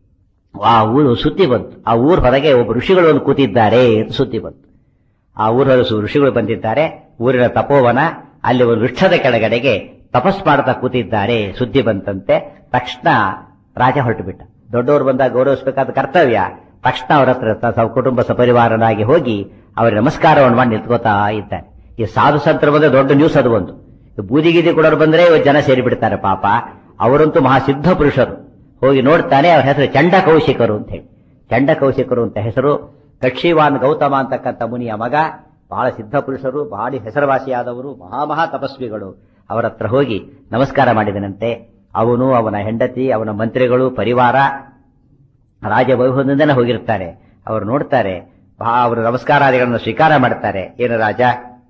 ಆ ಊರು ಸುದ್ದಿ ಬಂತು ಆ ಊರ್ ಹೊರಗೆ ಒಬ್ಬ ಋಷಿಗಳು ಒಂದು ಕೂತಿದ್ದಾರೆ ಅಂತ ಸುದ್ದಿ ಬಂತು ಆ ಊರ ಋಷಿಗಳು ಬಂದಿದ್ದಾರೆ ಊರಿನ ತಪೋವನ ಅಲ್ಲಿ ಒಂದು ವೃಕ್ಷದ ಕೆಳಗಡೆಗೆ ತಪಸ್ ಮಾಡ್ತಾ ಕೂತಿದ್ದಾರೆ ಸುದ್ದಿ ಬಂತಂತೆ ತಕ್ಷಣ ರಾಜ ಹೊರಟು ಬಿಟ್ಟ ದೊಡ್ಡವರು ಬಂದಾಗ ಗೌರವಿಸಬೇಕಾದ ಕರ್ತವ್ಯ ತಕ್ಷಣ ಅವರ ಹತ್ರ ತ- ತ- ಕುಟುಂಬ ಸಪರಿವಾರನಾಗಿ ಹೋಗಿ ಅವರಿಗೆ ನಮಸ್ಕಾರವನ್ನು ಮಾಡಿ ನಿಂತ್ಕೋತಾ ಇದ್ದಾರೆ ಈ ಸಾಧು ಸಂತರ ಬಂದ್ರೆ ದೊಡ್ಡ ನ್ಯೂಸ್ ಅದು ಒಂದು ಈ ಬೂದಿ ಗೀದಿ ಕೊಡೋರು ಬಂದ್ರೆ ಇವತ್ತು ಜನ ಸೇರಿ ಬಿಡ್ತಾರೆ ಪಾಪ ಅವರಂತೂ ಮಹಾಸಿದ್ಧ ಪುರುಷರು ಹೋಗಿ ನೋಡ್ತಾನೆ ಅವ್ರ ಹೆಸರು ಚಂಡ ಕೌಶಿಕರು ಅಂತ ಹೇಳಿ ಚಂಡ ಕೌಶಿಕರು ಅಂತ ಹೆಸರು ಕಕ್ಷಿವಾನ್ ಗೌತಮ ಅಂತಕ್ಕಂಥ ಮುನಿಯ ಮಗ ಬಹಳ ಸಿದ್ಧ ಪುರುಷರು ಭಾರಿ ಹೆಸರುವಾಸಿಯಾದವರು ಮಹಾ ಮಹಾ ತಪಸ್ವಿಗಳು ಅವರ ಹತ್ರ ಹೋಗಿ ನಮಸ್ಕಾರ ಮಾಡಿದನಂತೆ ಅವನು ಅವನ ಹೆಂಡತಿ ಅವನ ಮಂತ್ರಿಗಳು ಪರಿವಾರ ರಾಜ ವೈಭವದಿಂದನೇ ಹೋಗಿರ್ತಾರೆ ಅವರು ನೋಡ್ತಾರೆ ಬಾ- ಅವರು ನಮಸ್ಕಾರಾದಿಗಳನ್ನು ಸ್ವೀಕಾರ ಮಾಡ್ತಾರೆ ಏನು ರಾಜ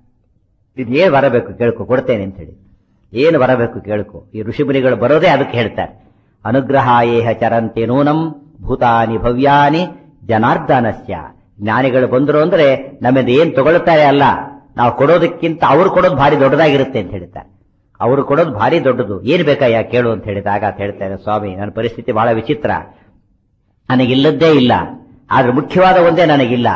ಇದೇನು ಬರಬೇಕು ಕೇಳ್ಕೊ ಕೊಡ್ತೇನೆ ಅಂತ ಹೇಳಿ ಏನು ಬರಬೇಕು ಕೇಳ್ಕೊ ಈ ಋಷಿಮುನಿಗಳು ಬರೋದೇ ಅದಕ್ಕೆ ಹೇಳ್ತಾರೆ ಅನುಗ್ರಹಾಯೇಹ ಚರಂತೆ ನೂನಂ ಭೂತಾನಿ ಭವ್ಯಾನಿ ಜನಾರ್ದನಸ್ಯ ಜ್ಞಾನಿಗಳು ಬಂದರು ಅಂದ್ರೆ ನಮ್ಮಿಂದ ಏನ್ ತಗೊಳ್ತಾರೆ ಅಲ್ಲ ನಾವು ಕೊಡೋದಕ್ಕಿಂತ ಅವ್ರು ಕೊಡೋದು ಭಾರಿ ದೊಡ್ಡದಾಗಿರುತ್ತೆ ಅಂತ ಹೇಳ್ತಾರೆ ಅವರು ಕೊಡೋದು ಭಾರಿ ದೊಡ್ಡದು ಏನ್ ಬೇಕಾಯ್ಯ ಕೇಳು ಅಂತ ಹೇಳಿದಾಗ ಅಂತ ಹೇಳ್ತಾರೆ ಸ್ವಾಮಿ ನನ್ನ ಪರಿಸ್ಥಿತಿ ಬಹಳ ವಿಚಿತ್ರ ನನಗಿಲ್ಲದ್ದೇ ಇಲ್ಲ ಆದ್ರೆ ಮುಖ್ಯವಾದ ಒಂದೇ ನನಗಿಲ್ಲ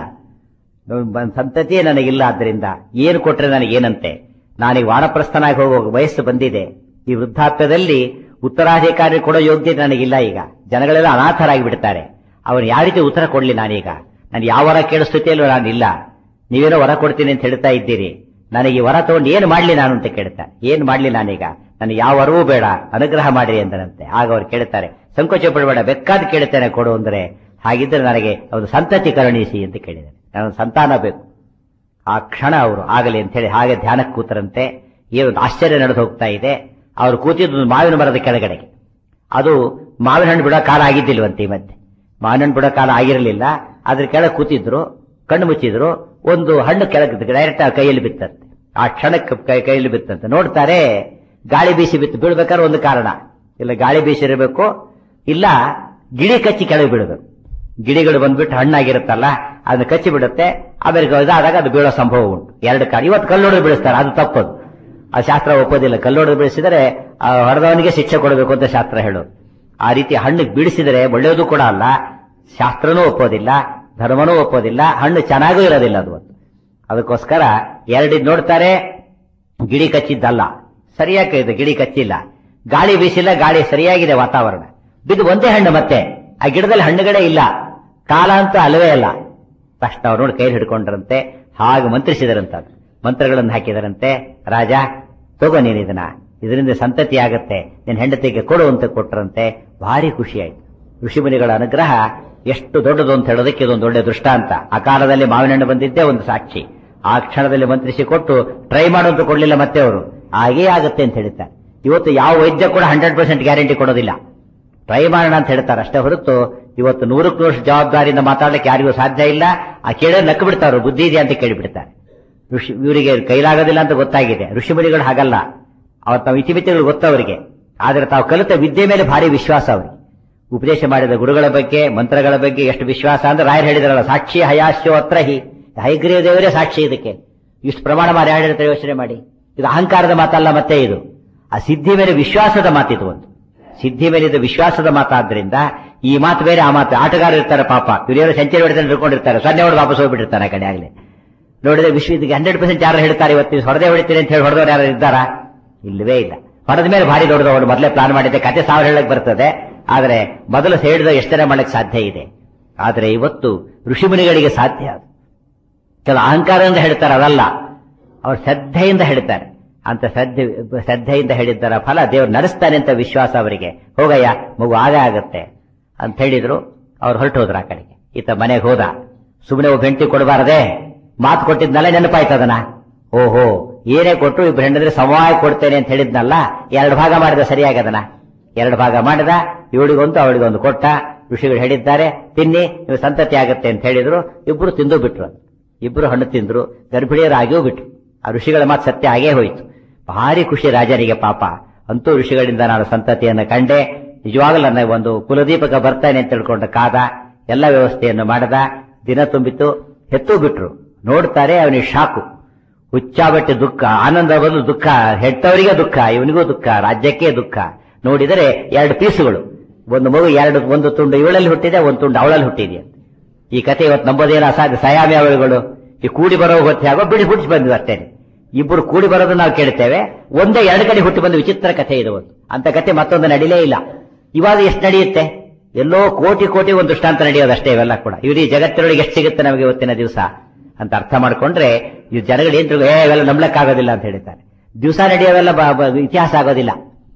ಬ- ಸಂತತಿಯೇ ನನಗಿಲ್ಲ ಆದ್ರಿಂದ ಏನು ಕೊಟ್ರೆ ನನಗೇನಂತೆ ನಾನೀಗ ವಾನಪ್ರಸ್ಥನಾಗಿ ಹೋಗೋ ವಯಸ್ಸು ಬಂದಿದೆ ಈ ವೃದ್ಧಾಪ್ಯದಲ್ಲಿ ಉತ್ತರಾಧಿಕಾರಿ ಕೊಡೋ ಯೋಗ್ಯತೆ ನನಗಿಲ್ಲ ಈಗ ಜನಗಳೆಲ್ಲ ಅನಾಥರಾಗಿ ಬಿಡ್ತಾರೆ ಅವನು ಯಾವ ರೀತಿ ಉತ್ತರ ಕೊಡ್ಲಿ ನಾನೀಗ ನಾನು ಯಾವ ವರ ಕೇಳೋ ಸ್ಥಿತಿಯಲ್ಲೂ ನಾನಿಲ್ಲ ನೀವೇನೋ ವರ ಕೊಡ್ತೀನಿ ಅಂತ ಹೇಳ್ತಾ ಇದ್ದೀರಿ ನನಗೆ ಈ ವರ ತಗೊಂಡು ಏನು ಮಾಡ್ಲಿ ನಾನು ಅಂತ ಕೇಳ್ತಾ ಏನ್ ಮಾಡ್ಲಿ ನಾನೀಗ ನನಗೆ ಯಾವ ವರವೂ ಬೇಡ ಅನುಗ್ರಹ ಮಾಡಿರಿ ಎಂದರಂತೆ ಆಗ ಅವ್ರು ಕೇಳ್ತಾರೆ ಸಂಕೋಚ ಪಡಬೇಡ ಬೇಕಾದ ಕೇಳ್ತೇನೆ ಕೊಡು ಅಂದ್ರೆ ಹಾಗಿದ್ರೆ ನನಗೆ ಒಂದು ಸಂತತಿ ಕರುಣಿಸಿ ಅಂತ ಕೇಳಿದ್ದಾರೆ ನಾನು ಸಂತಾನ ಬೇಕು ಆ ಕ್ಷಣ ಅವರು ಆಗಲಿ ಅಂತ ಹೇಳಿ ಹಾಗೆ ಧ್ಯಾನಕ್ಕೆ ಕೂತರಂತೆ ಏನೊಂದು ಆಶ್ಚರ್ಯ ನಡೆದು ಹೋಗ್ತಾ ಇದೆ ಅವರು ಕೂತಿದ್ದು ಒಂದು ಮಾವಿನ ಮರದ ಕೆಳಗಡೆಗೆ ಅದು ಮಾವಿನ ಹಣ್ಣು ಬಿಡೋ ಕಾಲ ಆಗಿದ್ದಿಲ್ವಂತೆ ಈ ಮಧ್ಯೆ ಮಾವಿನ ಹಣ್ಣು ಬಿಡೋ ಕಾಲ ಆಗಿರಲಿಲ್ಲ ಅದ್ರ ಕೆಳಗೆ ಕೂತಿದ್ರು ಕಣ್ಣು ಮುಚ್ಚಿದ್ರು ಒಂದು ಹಣ್ಣು ಕೆಳಗೆ ಡೈರೆಕ್ಟ್ ಆ ಕೈಯಲ್ಲಿ ಬಿತ್ತಂತೆ ಆ ಕ್ಷಣಕ್ಕೆ ಕೈ ಕೈಯಲ್ಲಿ ಬಿತ್ತಂತೆ ನೋಡ್ತಾರೆ ಗಾಳಿ ಬೀಸಿ ಬಿತ್ತು ಬೀಳ್ಬೇಕಾದ್ರೆ ಒಂದು ಕಾರಣ ಇಲ್ಲ ಗಾಳಿ ಬೀಸಿರಬೇಕು ಇಲ್ಲ ಗಿಡಿ ಕಚ್ಚಿ ಕೆಳಗೆ ಬೀಳಬೇಕು ಗಿಡಿಗಳು ಬಂದ್ಬಿಟ್ಟು ಹಣ್ಣಾಗಿರುತ್ತಲ್ಲ ಅದನ್ನ ಕಚ್ಚಿ ಬಿಡುತ್ತೆ ಆಮೇಲೆ ಇದಾದಾಗ ಅದು ಬೀಳೋ ಸಂಭವ ಉಂಟು ಎರಡು ಕಾಲ ಇವತ್ತು ಕಲ್ಲೊಡೆದು ಬೀಳಿಸ್ತಾರೆ ಅದು ತಪ್ಪದು ಆ ಶಾಸ್ತ್ರ ಒಪ್ಪೋದಿಲ್ಲ ಕಲ್ಲೊಡೆದು ಬೀಳಿಸಿದರೆ ಆ ಹೊಡೆದವನಿಗೆ ಶಿಕ್ಷೆ ಕೊಡಬೇಕು ಅಂತ ಶಾಸ್ತ್ರ ಹೇಳೋದು ಆ ರೀತಿ ಹಣ್ಣು ಬೀಳಿಸಿದರೆ ಒಳ್ಳೆಯದು ಕೂಡ ಅಲ್ಲ ಶಾಸ್ತ್ರನೂ ಒಪ್ಪೋದಿಲ್ಲ ಧರ್ಮನೂ ಒಪ್ಪೋದಿಲ್ಲ ಹಣ್ಣು ಚೆನ್ನಾಗೂ ಇರೋದಿಲ್ಲ ಅದು ಒಂದು. ಅದಕ್ಕೋಸ್ಕರ ಎರಡಿದ್ ನೋಡ್ತಾರೆ ಗಿಡಿ ಕಚ್ಚಿದ್ದಲ್ಲ ಸರಿಯಾಗಿ ಇದೆ ಗಿಡಿ ಕಚ್ಚಿಲ್ಲ ಗಾಳಿ ಬೀಸಿಲ್ಲ ಗಾಳಿ ಸರಿಯಾಗಿದೆ ವಾತಾವರಣ ಬಿದ್ದು ಒಂದೇ ಹಣ್ಣು ಮತ್ತೆ ಆ ಗಿಡದಲ್ಲಿ ಹಣ್ಣುಗಳೇ ಇಲ್ಲ ಕಾಲ ಅಂತೂ ಅಲ್ಲವೇ ಅಲ್ಲ ತಕ್ಷಣ ಅವ್ರು ನೋಡಿ ಕೈಲಿ ಹಿಡ್ಕೊಂಡ್ರಂತೆ ಹಾಗೆ ಮಂತ್ರಿಸಿದರಂತ ಮಂತ್ರಗಳನ್ನು ಹಾಕಿದರಂತೆ ರಾಜ ತಗೋ ನೀನು ಇದನ್ನ ಇದರಿಂದ ಸಂತತಿ ಆಗತ್ತೆ ನಿನ್ನ ಹೆಂಡತಿಗೆ ಕೊಡು ಅಂತ ಕೊಟ್ರಂತೆ ಭಾರಿ ಖುಷಿ ಆಯ್ತು ಋಷಿಮುನಿಗಳ ಅನುಗ್ರಹ ಎಷ್ಟು ದೊಡ್ಡದು ಅಂತ ಹೇಳೋದಕ್ಕೆ ಇದೊಂದು ಒಳ್ಳೆ ದೃಷ್ಟಾಂತ ಆ ಕಾಲದಲ್ಲಿ ಮಾವಿನ ಹಣ್ಣು ಬಂದಿದ್ದೇ ಒಂದು ಸಾಕ್ಷಿ ಆ ಕ್ಷಣದಲ್ಲಿ ಮಂತ್ರಿಸಿ ಕೊಟ್ಟು ಟ್ರೈ ಮಾಡು ಅಂತ ಕೊಡ್ಲಿಲ್ಲ ಮತ್ತೆ ಅವರು ಹಾಗೇ ಆಗತ್ತೆ ಅಂತ ಹೇಳ್ತಾರೆ ಇವತ್ತು ಯಾವ ವೈದ್ಯ ಕೂಡ ಹಂಡ್ರೆಡ್ ಪರ್ಸೆಂಟ್ ಗ್ಯಾರಂಟಿ ಕೊಡೋದಿಲ್ಲ ಟ್ರೈ ಮಾಡೋಣ ಅಂತ ಹೇಳ್ತಾರೆ ಅಷ್ಟೇ ಹೊರತು ಇವತ್ತು ನೂರಕ್ಕೆ ನೂರು ಜವಾಬ್ದಾರಿಯಿಂದ ಮಾತಾಡ್ಲಿಕ್ಕೆ ಯಾರಿಗೂ ಸಾಧ್ಯ ಇಲ್ಲ ಆ ಕೇಳೋದು ನಕ್ಕು ಬಿಡ್ತಾರೆ ಬುದ್ಧಿ ಇದೆ ಅಂತ ಕೇಳಿಬಿಡ್ತಾರೆ ಋಷಿ ಇವರಿಗೆ ಕೈಲಾಗೋದಿಲ್ಲ ಅಂತ ಗೊತ್ತಾಗಿದೆ ಋಷಿಮುನಿಗಳು ಹಾಗಲ್ಲ ಅವ್ರ ತಾವು ಇತಿಮಿತಿಗಳು ಗೊತ್ತವರಿಗೆ ಆದ್ರೆ ತಾವು ಕಲಿತ ವಿದ್ಯೆ ಮೇಲೆ ಭಾರಿ ವಿಶ್ವಾಸ ಅವರಿಗೆ ಉಪದೇಶ ಮಾಡಿದ ಗುರುಗಳ ಬಗ್ಗೆ ಮಂತ್ರಗಳ ಬಗ್ಗೆ ಎಷ್ಟು ವಿಶ್ವಾಸ ಅಂದ್ರೆ ರಾಯರು ಹೇಳಿದ್ರಲ್ಲ ಸಾಕ್ಷಿ ಹಯಾಶ್ಯೋ ಅತ್ರ ಹಿ ಹೈಗ್ರೀವ ದೇವರೇ ಸಾಕ್ಷಿ ಇದಕ್ಕೆ ಇಷ್ಟು ಪ್ರಮಾಣ ಮಾಡಿ ಹೇಳಿರ್ತಾರೆ ಯೋಚನೆ ಮಾಡಿ ಇದು ಅಹಂಕಾರದ ಮಾತಲ್ಲ ಮತ್ತೆ ಇದು ಆ ಸಿದ್ಧಿ ಮೇಲೆ ವಿಶ್ವಾಸದ ಮಾತಿದು ಒಂದು ಸಿದ್ಧಿ ಮೇಲೆ ಇದು ವಿಶ್ವಾಸದ ಮಾತಾದ್ರಿಂದ ಈ ಮಾತು ಬೇರೆ ಆ ಮಾತು ಆಟಗಾರರು ಇರ್ತಾರೆ ಪಾಪ ಇವ್ರೇನೋ ಸೆಂಚುರಿ ಹೊಡೆದ್ರೆ ಹಿಡ್ಕೊಂಡಿರ್ತಾರೆ ಸೊನ್ನೆ ಹೊಡೆದು ವಾಪಸ್ ಹೋಗ್ಬಿಟ್ಟಿರ್ತಾನೆ ಆ ಕಡೆ ಆಗ್ಲಿ ನೋಡಿದ್ರೆ ವಿಶ್ವ ಇದಕ್ಕೆ ಹಂಡ್ರೆಡ್ ಪರ್ಸೆಂಟ್ ಯಾರು ಹೇಳ್ತಾರೆ ಇವತ್ತು ಹೊಡೆದೇ ಹೊಡಿತೀನಿ ಅಂತ ಹೇಳಿ ಹೊಡೆದವ್ರು ಯಾರು ಇದ್ದಾರಾ ಇಲ್ಲವೇ ಇಲ್ಲ ಹೊಡೆದ ಮೇಲೆ ಭಾರಿ ದೊಡ್ಡದವರು ಮೊದಲೇ ಪ್ಲಾನ್ ಮಾಡಿದ್ದೆ ಕತೆ ಸಾವಿರ ಹೇಳಕ್ ಬರ್ತದೆ ಆದ್ರೆ ಮೊದಲು ಹೇಳಿದ ಎಷ್ಟರ ಮಾಡಕ್ಕೆ ಸಾಧ್ಯ ಇದೆ ಆದ್ರೆ ಇವತ್ತು ಋಷಿಮುನಿಗಳಿಗೆ ಸಾಧ್ಯ ಅದು. ಕೆಲ ಅಹಂಕಾರದಿಂದ ಹೇಳ್ತಾರೆ ಅದಲ್ಲ ಅವ್ರು ಶ್ರದ್ಧೆಯಿಂದ ಹೇಳ್ತಾರೆ ಅಂತ ಶ್ರದ್ಧೆ ಶ್ರದ್ಧೆಯಿಂದ ಹೇಳಿದ್ದರ ಫಲ ದೇವ್ರು ನಡೆಸ್ತಾನೆ ಅಂತ ವಿಶ್ವಾಸ ಅವರಿಗೆ ಹೋಗಯ್ಯ ಮಗು ಆಗ ಆಗತ್ತೆ ಅಂತ ಹೇಳಿದ್ರು ಅವ್ರು ಹೊರಟು ಹೋದ್ರು ಆ ಕಡೆಗೆ ಈತ ಮನೆಗೆ ಹೋದ ಸುಮ್ಮನೆ ಒಬ್ಬ ಹೆಂಡತಿ ಕೊಡಬಾರದೆ ಮಾತು ಕೊಟ್ಟಿದ್ನಲ್ಲ ನೆನಪಾಯ್ತದನ ಓಹೋ ಏನೇ ಕೊಟ್ಟರು ಇಬ್ರು ಹೆಂಡದ್ರೆ ಸಮವಾಯ ಕೊಡ್ತೇನೆ ಅಂತ ಹೇಳಿದ್ನಲ್ಲ ಎರಡು ಭಾಗ ಮಾಡಿದ ಸರಿಯಾಗದನ ಎರಡು ಭಾಗ ಮಾಡಿದ ಇವಳಿಗೊಂದು ಅವಳಿಗೊಂದು ಕೊಟ್ಟ ಋಷಿಗಳು ಹೇಳಿದ್ದಾರೆ ತಿನ್ನಿ ನೀವು ಸಂತತಿ ಆಗತ್ತೆ ಅಂತ ಹೇಳಿದ್ರು ಇಬ್ರು ತಿಂದು ಬಿಟ್ರು ಇಬ್ರು ಹಣ್ಣು ತಿಂದ್ರು ಗರ್ಭಿಣಿಯರಾಗಿಯೂ ಬಿಟ್ರು ಆ ಋಷಿಗಳ ಮಾತು ಸತ್ಯ ಆಗೇ ಹೋಯ್ತು ಭಾರಿ ಖುಷಿ ರಾಜನಿಗೆ ಪಾಪ ಅಂತೂ ಋಷಿಗಳಿಂದ ನಾನು ಸಂತತಿಯನ್ನು ಕಂಡೆ ನಿಜವಾಗಲೂ ನನ್ನ ಒಂದು ಕುಲದೀಪಕ ಬರ್ತಾನೆ ಅಂತ ತಿಳ್ಕೊಂಡ ಕಾದ ಎಲ್ಲ ವ್ಯವಸ್ಥೆಯನ್ನು ಮಾಡದ ದಿನ ತುಂಬಿತು ಹೆತ್ತು ಬಿಟ್ರು ನೋಡ್ತಾರೆ ಅವನಿಗೆ ಶಾಕು ಹುಚ್ಚಾಬಟ್ಟೆ ದುಃಖ ಆನಂದ ಬದಲು ದುಃಖ ಹೆತ್ತವರಿಗೆ ದುಃಖ ಇವನಿಗೂ ದುಃಖ ರಾಜ್ಯಕ್ಕೆ ದುಃಖ ನೋಡಿದರೆ ಎರಡು ಪೀಸುಗಳು ಒಂದು ಮಗು ಎರಡು ಒಂದು ತುಂಡು ಇವಳಲ್ಲಿ ಹುಟ್ಟಿದೆ ಒಂದು ತುಂಡು ಅವಳಲ್ಲಿ ಹುಟ್ಟಿದೆ ಈ ಕತೆ ಇವತ್ತು ನಂಬೋದೇನು ಅಸಾಧ್ಯ ಸಯಾಮಿ ಅವಳುಗಳು ಈ ಕೂಡಿ ಬರೋ ಹೊತ್ತೆ ಆಗೋ ಬಿಡಿ ಹುಟ್ಟಿಸಿ ಬಂದ್ವಿ ಅಷ್ಟೇನೆ ಇಬ್ಬರು ಕೂಡಿ ಬರೋದು ನಾವು ಕೇಳ್ತೇವೆ ಒಂದೇ ಎರಡು ಕಡೆ ಹುಟ್ಟಿ ಬಂದ ವಿಚಿತ್ರ ಕಥೆ ಇದು ಒಂದು ಅಂತ ಕತೆ ಮತ್ತೊಂದು ನಡಿಲೇ ಇಲ್ಲ ಇವಾಗ ಎಷ್ಟು ನಡೆಯುತ್ತೆ ಎಲ್ಲೋ ಕೋಟಿ ಕೋಟಿ ಒಂದು ದೃಷ್ಟಾಂತ ನಡೆಯೋದಷ್ಟೇ ಇವೆಲ್ಲ ಕೂಡ ಇಡೀ ಜಗತ್ತಿನೊಳಗೆ ಎಷ್ಟು ಸಿಗುತ್ತೆ ನಮಗೆ ಇವತ್ತಿನ ದಿವಸ ಅಂತ ಅರ್ಥ ಮಾಡ್ಕೊಂಡ್ರೆ ಈ ಜನಗಳು ಏನ್ ತಿಳ್ಕೊ, ಏ ಇವೆಲ್ಲ ನಂಬ್ಲಕ್ಕಾಗೋದಿಲ್ಲ ಅಂತ ಹೇಳ್ತಾರೆ ದಿವಸ ನಡೆಯೋವೆಲ್ಲ ಬ- ಬ- ಇತಿಹಾಸ ಆಗೋದಿಲ್ಲ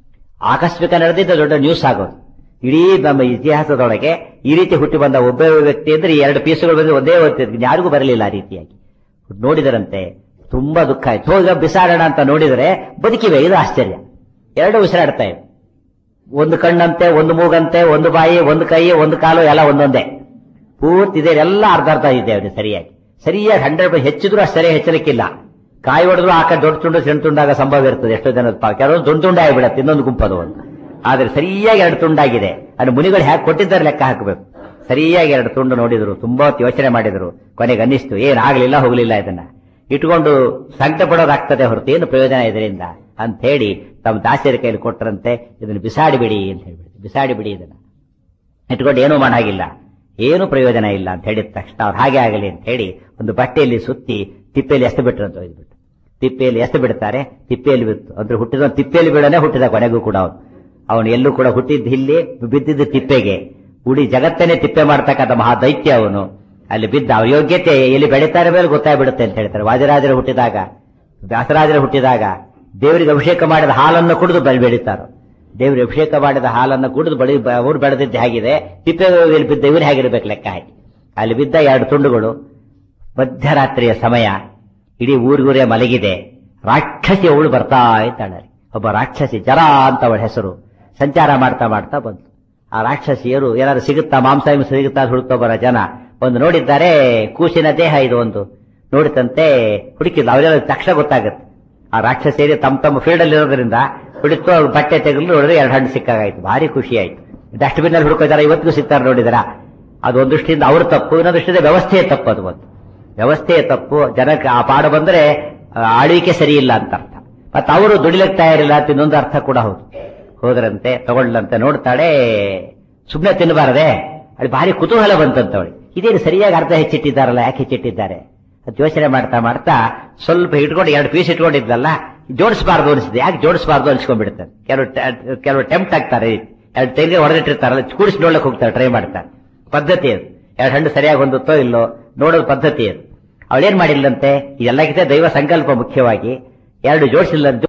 ಆಕಸ್ಮಿಕ ನಡೆದಿದ್ದ ದೊಡ್ಡ ನ್ಯೂಸ್ ಆಗೋದು ಇಡೀ ನಮ್ಮ ಇತಿಹಾಸದೊಳಗೆ ಈ ರೀತಿ ಹುಟ್ಟಿ ಬಂದ ಒಬ್ಬ ವ್ಯಕ್ತಿ ಅಂದ್ರೆ ಈ ಎರಡು ಪೀಸುಗಳು ಬಂದ್ರೆ ಒಂದೇ ಓದ್ತಿದ್ರು ಯಾರಿಗೂ ಬರಲಿಲ್ಲ ಆ ರೀತಿಯಾಗಿ ನೋಡಿದರಂತೆ ತುಂಬಾ ದುಃಖ ಆಯ್ತು ಹೋಗ ಬಿಸಾಡೋಣ ಅಂತ ನೋಡಿದರೆ ಬದುಕಿವೆ ಇದು ಆಶ್ಚರ್ಯ ಎರಡು ಉಸಿರಾಡ್ತಾ ಇವೆ ಒಂದು ಕಣ್ಣಂತೆ ಒಂದು ಮೂಗಂತೆ ಒಂದು ಬಾಯಿ ಒಂದು ಕೈ ಒಂದು ಕಾಲು ಎಲ್ಲ ಒಂದೊಂದೇ ಪೂರ್ತಿ ಇದೆ ಎಲ್ಲ ಅರ್ಧ ಅರ್ಧ ಇದೆ ಅವನಿಗೆ ಸರಿಯಾಗಿ ಸರಿಯಾಗಿ ಹಂಡ್ರೆಡ್ ಹೆಚ್ಚಿದ್ರು ಅಷ್ಟು ಸರಿಯಾಗಿ ಹೆಚ್ಚಲಿಕ್ಕಿಲ್ಲ ಕಾಯಿ ಹೊಡೆದ್ರು ಆ ಕಡೆ ದೊಡ್ಡ ತುಂಡು ಸಣ್ಣ ತುಂಡಾಗ ಸಂಭವ ಇರ್ತದೆ ಎಷ್ಟೋ ಜನದ ಪಾಪ ಕೆಲವೊಂದು ದೊಡ್ಡ ತುಂಡ ಆಗಿಬಿಡತ್ತೆ ಇನ್ನೊಂದು ಗುಂಪದು ಒಂದು ಆದ್ರೆ ಸರಿಯಾಗಿ ಎರಡು ತುಂಡಾಗಿದೆ ಅದು ಮುನಿಗಳು ಹ್ಯಾಕ್ ಕೊಟ್ಟಿದ್ದಾರೆ ಲೆಕ್ಕ ಹಾಕಬೇಕು ಸರಿಯಾಗಿ ಎರಡು ತುಂಡು ನೋಡಿದ್ರು ತುಂಬಾ ಹೊತ್ತು ಯೋಚನೆ ಮಾಡಿದ್ರು ಕೊನೆಗೆ ಅನ್ನಿಸ್ತು ಏನ್ ಆಗ್ಲಿಲ್ಲ ಹೋಗ್ಲಿಲ್ಲ ಇದನ್ನ ಇಟ್ಕೊಂಡು ಸಂಕಟ ಪಡೋದಾಗ್ತದೆ ಹೊರತು ಏನು ಪ್ರಯೋಜನ ಇದರಿಂದ ಅಂತ ಹೇಳಿ ತಮ್ಮ ದಾಸಿಯರ ಕೈಲಿ ಕೊಟ್ಟರಂತೆ ಇದನ್ನು ಬಿಸಾಡಿಬಿಡಿ ಅಂತ ಹೇಳ್ಬಿಟ್ಟು ಬಿಸಾಡಿಬಿಡಿ ಇದನ್ನ ಇಟ್ಕೊಂಡು ಏನೂ ಮಾಡಾಗಿಲ್ಲ ಏನು ಪ್ರಯೋಜನ ಇಲ್ಲ ಅಂತ ಹೇಳಿದ ತಕ್ಷಣ ಅವ್ರು ಹಾಗೆ ಆಗಲಿ ಅಂತ ಹೇಳಿ ಒಂದು ಬಟ್ಟೆಯಲ್ಲಿ ಸುತ್ತಿ ತಿಪ್ಪೆಯಲ್ಲಿ ಎಸ್ತು ಬಿಟ್ರು ಅಂತ ಹೋಗ್ಬಿಟ್ಟು ತಿಪ್ಪೆಯಲ್ಲಿ ಎಸ್ತು ಬಿಡ್ತಾರೆ ತಿಪ್ಪೆಯಲ್ಲಿ ಬಿತ್ತು ಅಂದ್ರೆ ಹುಟ್ಟಿದ ತಿಪ್ಪೆಯಲ್ಲಿ ಬೀಳನೆ ಹುಟ್ಟಿದ ಕೊನೆಗೂ ಕೂಡ ಅವನು ಅವನು ಎಲ್ಲೂ ಕೂಡ ಹುಟ್ಟಿದ್ದು ಇಲ್ಲಿ ಬಿದ್ದಿದ್ದು ತಿಪ್ಪೆಗೆ ಉಡಿ ಜಗತ್ತನ್ನೇ ತಿಪ್ಪೆ ಮಾಡ್ತಕ್ಕಂಥ ಮಹಾ ದೈತ್ಯ ಅವನು ಅಲ್ಲಿ ಬಿದ್ದ ಅವ್ರ ಯೋಗ್ಯತೆ ಎಲ್ಲಿ ಬೆಳೀತಾರೆ ಮೇಲೆ ಗೊತ್ತಾಗ್ಬಿಡುತ್ತೆ ಅಂತ ಹೇಳ್ತಾರೆ ವಾದಿರಾಜರು ಹುಟ್ಟಿದಾಗ ವ್ಯಾಸರಾಜರು ಹುಟ್ಟಿದಾಗ ದೇವರಿಗೆ ಅಭಿಷೇಕ ಮಾಡಿದ ಹಾಲನ್ನು ಕುಡಿದು ಬಳಿ ಬೆಳೀತಾರೋ ದೇವರಿಗೆ ಅಭಿಷೇಕ ಮಾಡಿದ ಹಾಲನ್ನು ಕುಡಿದು ಬಳಿ ಅವ್ರು ಬೆಳೆದಿದ್ದು ಹೇಗಿದೆ ತಿಪ್ಪೆ ಇಲ್ಲಿ ಬಿದ್ದ ಇವ್ರು ಹೇಗಿರ್ಬೇಕು ಲೆಕ್ಕ ಹಾಕಿ ಅಲ್ಲಿ ಬಿದ್ದ ಎರಡು ತುಂಡುಗಳು ಮಧ್ಯರಾತ್ರಿಯ ಸಮಯ ಇಡೀ ಊರಿಗೂರೇ ಮಲಗಿದೆ ರಾಕ್ಷಸಿ ಅವಳು ಬರ್ತಾ ಇದ್ದಾಳೆ ಒಬ್ಬ ರಾಕ್ಷಸಿ ಜರ ಅಂತ ಅವಳ ಹೆಸರು ಸಂಚಾರ ಮಾಡ್ತಾ ಮಾಡ್ತಾ ಬಂತು ಆ ರಾಕ್ಷಸಿಯರು ಏನಾದ್ರು ಸಿಗುತ್ತಾ ಮಾಂಸ ಹಿಂಸ ಸಿಗುತ್ತಾ ಅಂತ ಹುಡುಕ್ತಾ ಬರೋ ಜನ ಒಂದು ನೋಡಿದ್ದಾರೆ ಕೂಸಿನ ದೇಹ ಇದು ಒಂದು ನೋಡಿತಂತೆ ಹುಡುಕಿಲ್ಲ ಅವರೆಲ್ಲ ತಕ್ಷಣ ಗೊತ್ತಾಗುತ್ತೆ ಆ ರಾಕ್ಷಸಿಯರು ತಮ್ಮ ತಮ್ಮ ಫೀಲ್ಡ್ ಅಲ್ಲಿ ಇರೋದ್ರಿಂದ ಹುಡುಕ್ತು ಅವ್ರ ಬಟ್ಟೆ ತೆಗೆದು ನೋಡಿದ್ರೆ ಎರಡು ಹಣ್ಣು ಸಿಕ್ಕಾಗಾಯ್ತು ಭಾರಿ ಖುಷಿ ಆಯ್ತು ಡಸ್ಟ್ಬಿನ್ ಅಲ್ಲಿ ಹುಡುಕೋದಾರ ಇವತ್ತಿಗೂ ಸಿಗ್ತಾರೆ ನೋಡಿದಾರ ಅದು ಒಂದು ದೃಷ್ಟಿಯಿಂದ ಅವ್ರ ತಪ್ಪು ಇನ್ನೊಂದು ದೃಷ್ಟಿಯಿಂದ ವ್ಯವಸ್ಥೆಯ ತಪ್ಪು ಅದು ಒಂದು ವ್ಯವಸ್ಥೆಯ ತಪ್ಪು ಜನಕ್ಕೆ ಆ ಪಾಡು ಬಂದ್ರೆ ಆ, ಆಳ್ವಿಕೆ ಸರಿ ಇಲ್ಲ ಅಂತ ಅರ್ಥ ಮತ್ತೆ ಅವರು ದುಡಿಲಕ್ಕೆ ತಯಾರಿಲ್ಲ ಅಂತ ಇನ್ನೊಂದು ಅರ್ಥ ಕೂಡ ಹೌದು ಹೋದ್ರಂತೆ ತಗೊಳ್ಳಂತೆ ನೋಡ್ತಾಳೆ ಸುಮ್ಮನೆ ತಿನ್ನಬಾರದೆ ಅಲ್ಲಿ ಭಾರಿ ಕುತೂಹಲ ಬಂತಂತ ಅವಳು ಇದೇನು ಸರಿಯಾಗಿ ಅರ್ಧ ಹೆಚ್ಚಿಟ್ಟಿದ್ದಾರಲ್ಲ ಯಾಕೆ ಹೆಚ್ಚಿಟ್ಟಿದ್ದಾರೆ ಅಂತ ಯೋಚನೆ ಮಾಡ್ತಾ ಮಾಡ್ತಾ ಸ್ವಲ್ಪ ಇಟ್ಕೊಂಡು ಎರಡು ಪೀಸ್ ಇಟ್ಕೊಂಡಿದ್ಲಲ್ಲ ಜೋಡಿಸಬಾರ್ದು ಅನಿಸಿದೆ ಯಾಕೆ ಜೋಡಿಸಬಾರ್ದು ಅನ್ಸ್ಕೊಂಡ್ಬಿಡ್ತಾರೆ ಕೆಲವು ಟ- ಕೆಲವು ಟೆಂಪ್ಟ್ ಆಗ್ತಾರೆ ಎರಡು ತೆಂಗಿನ ಹೊಡೆದಿಟ್ಟಿರ್ತಾರಲ್ಲ ಕೂಡಿಸಿ ನೋಡ್ಲಕ್ಕೆ ಹೋಗ್ತಾರೆ ಟ್ರೈ ಮಾಡ್ತಾರೆ ಪದ್ಧತಿ ಅದು ಎರಡು ಹಣ್ಣು ಸರಿಯಾಗಿ ಹೊಂದುತ್ತೋ ಇಲ್ಲೋ ನೋಡೋದು ಪದ್ಧತಿ ಅದು ಅವಳೇನ್ ಮಾಡಿಲ್ಲಂತೆ ಇದೆಲ್ಲಕ್ಕಿಂತ ದೈವ ಸಂಕಲ್ಪ ಮುಖ್ಯವಾಗಿ ಎರಡು ಜೋಡಿಸಿಲ್ಲ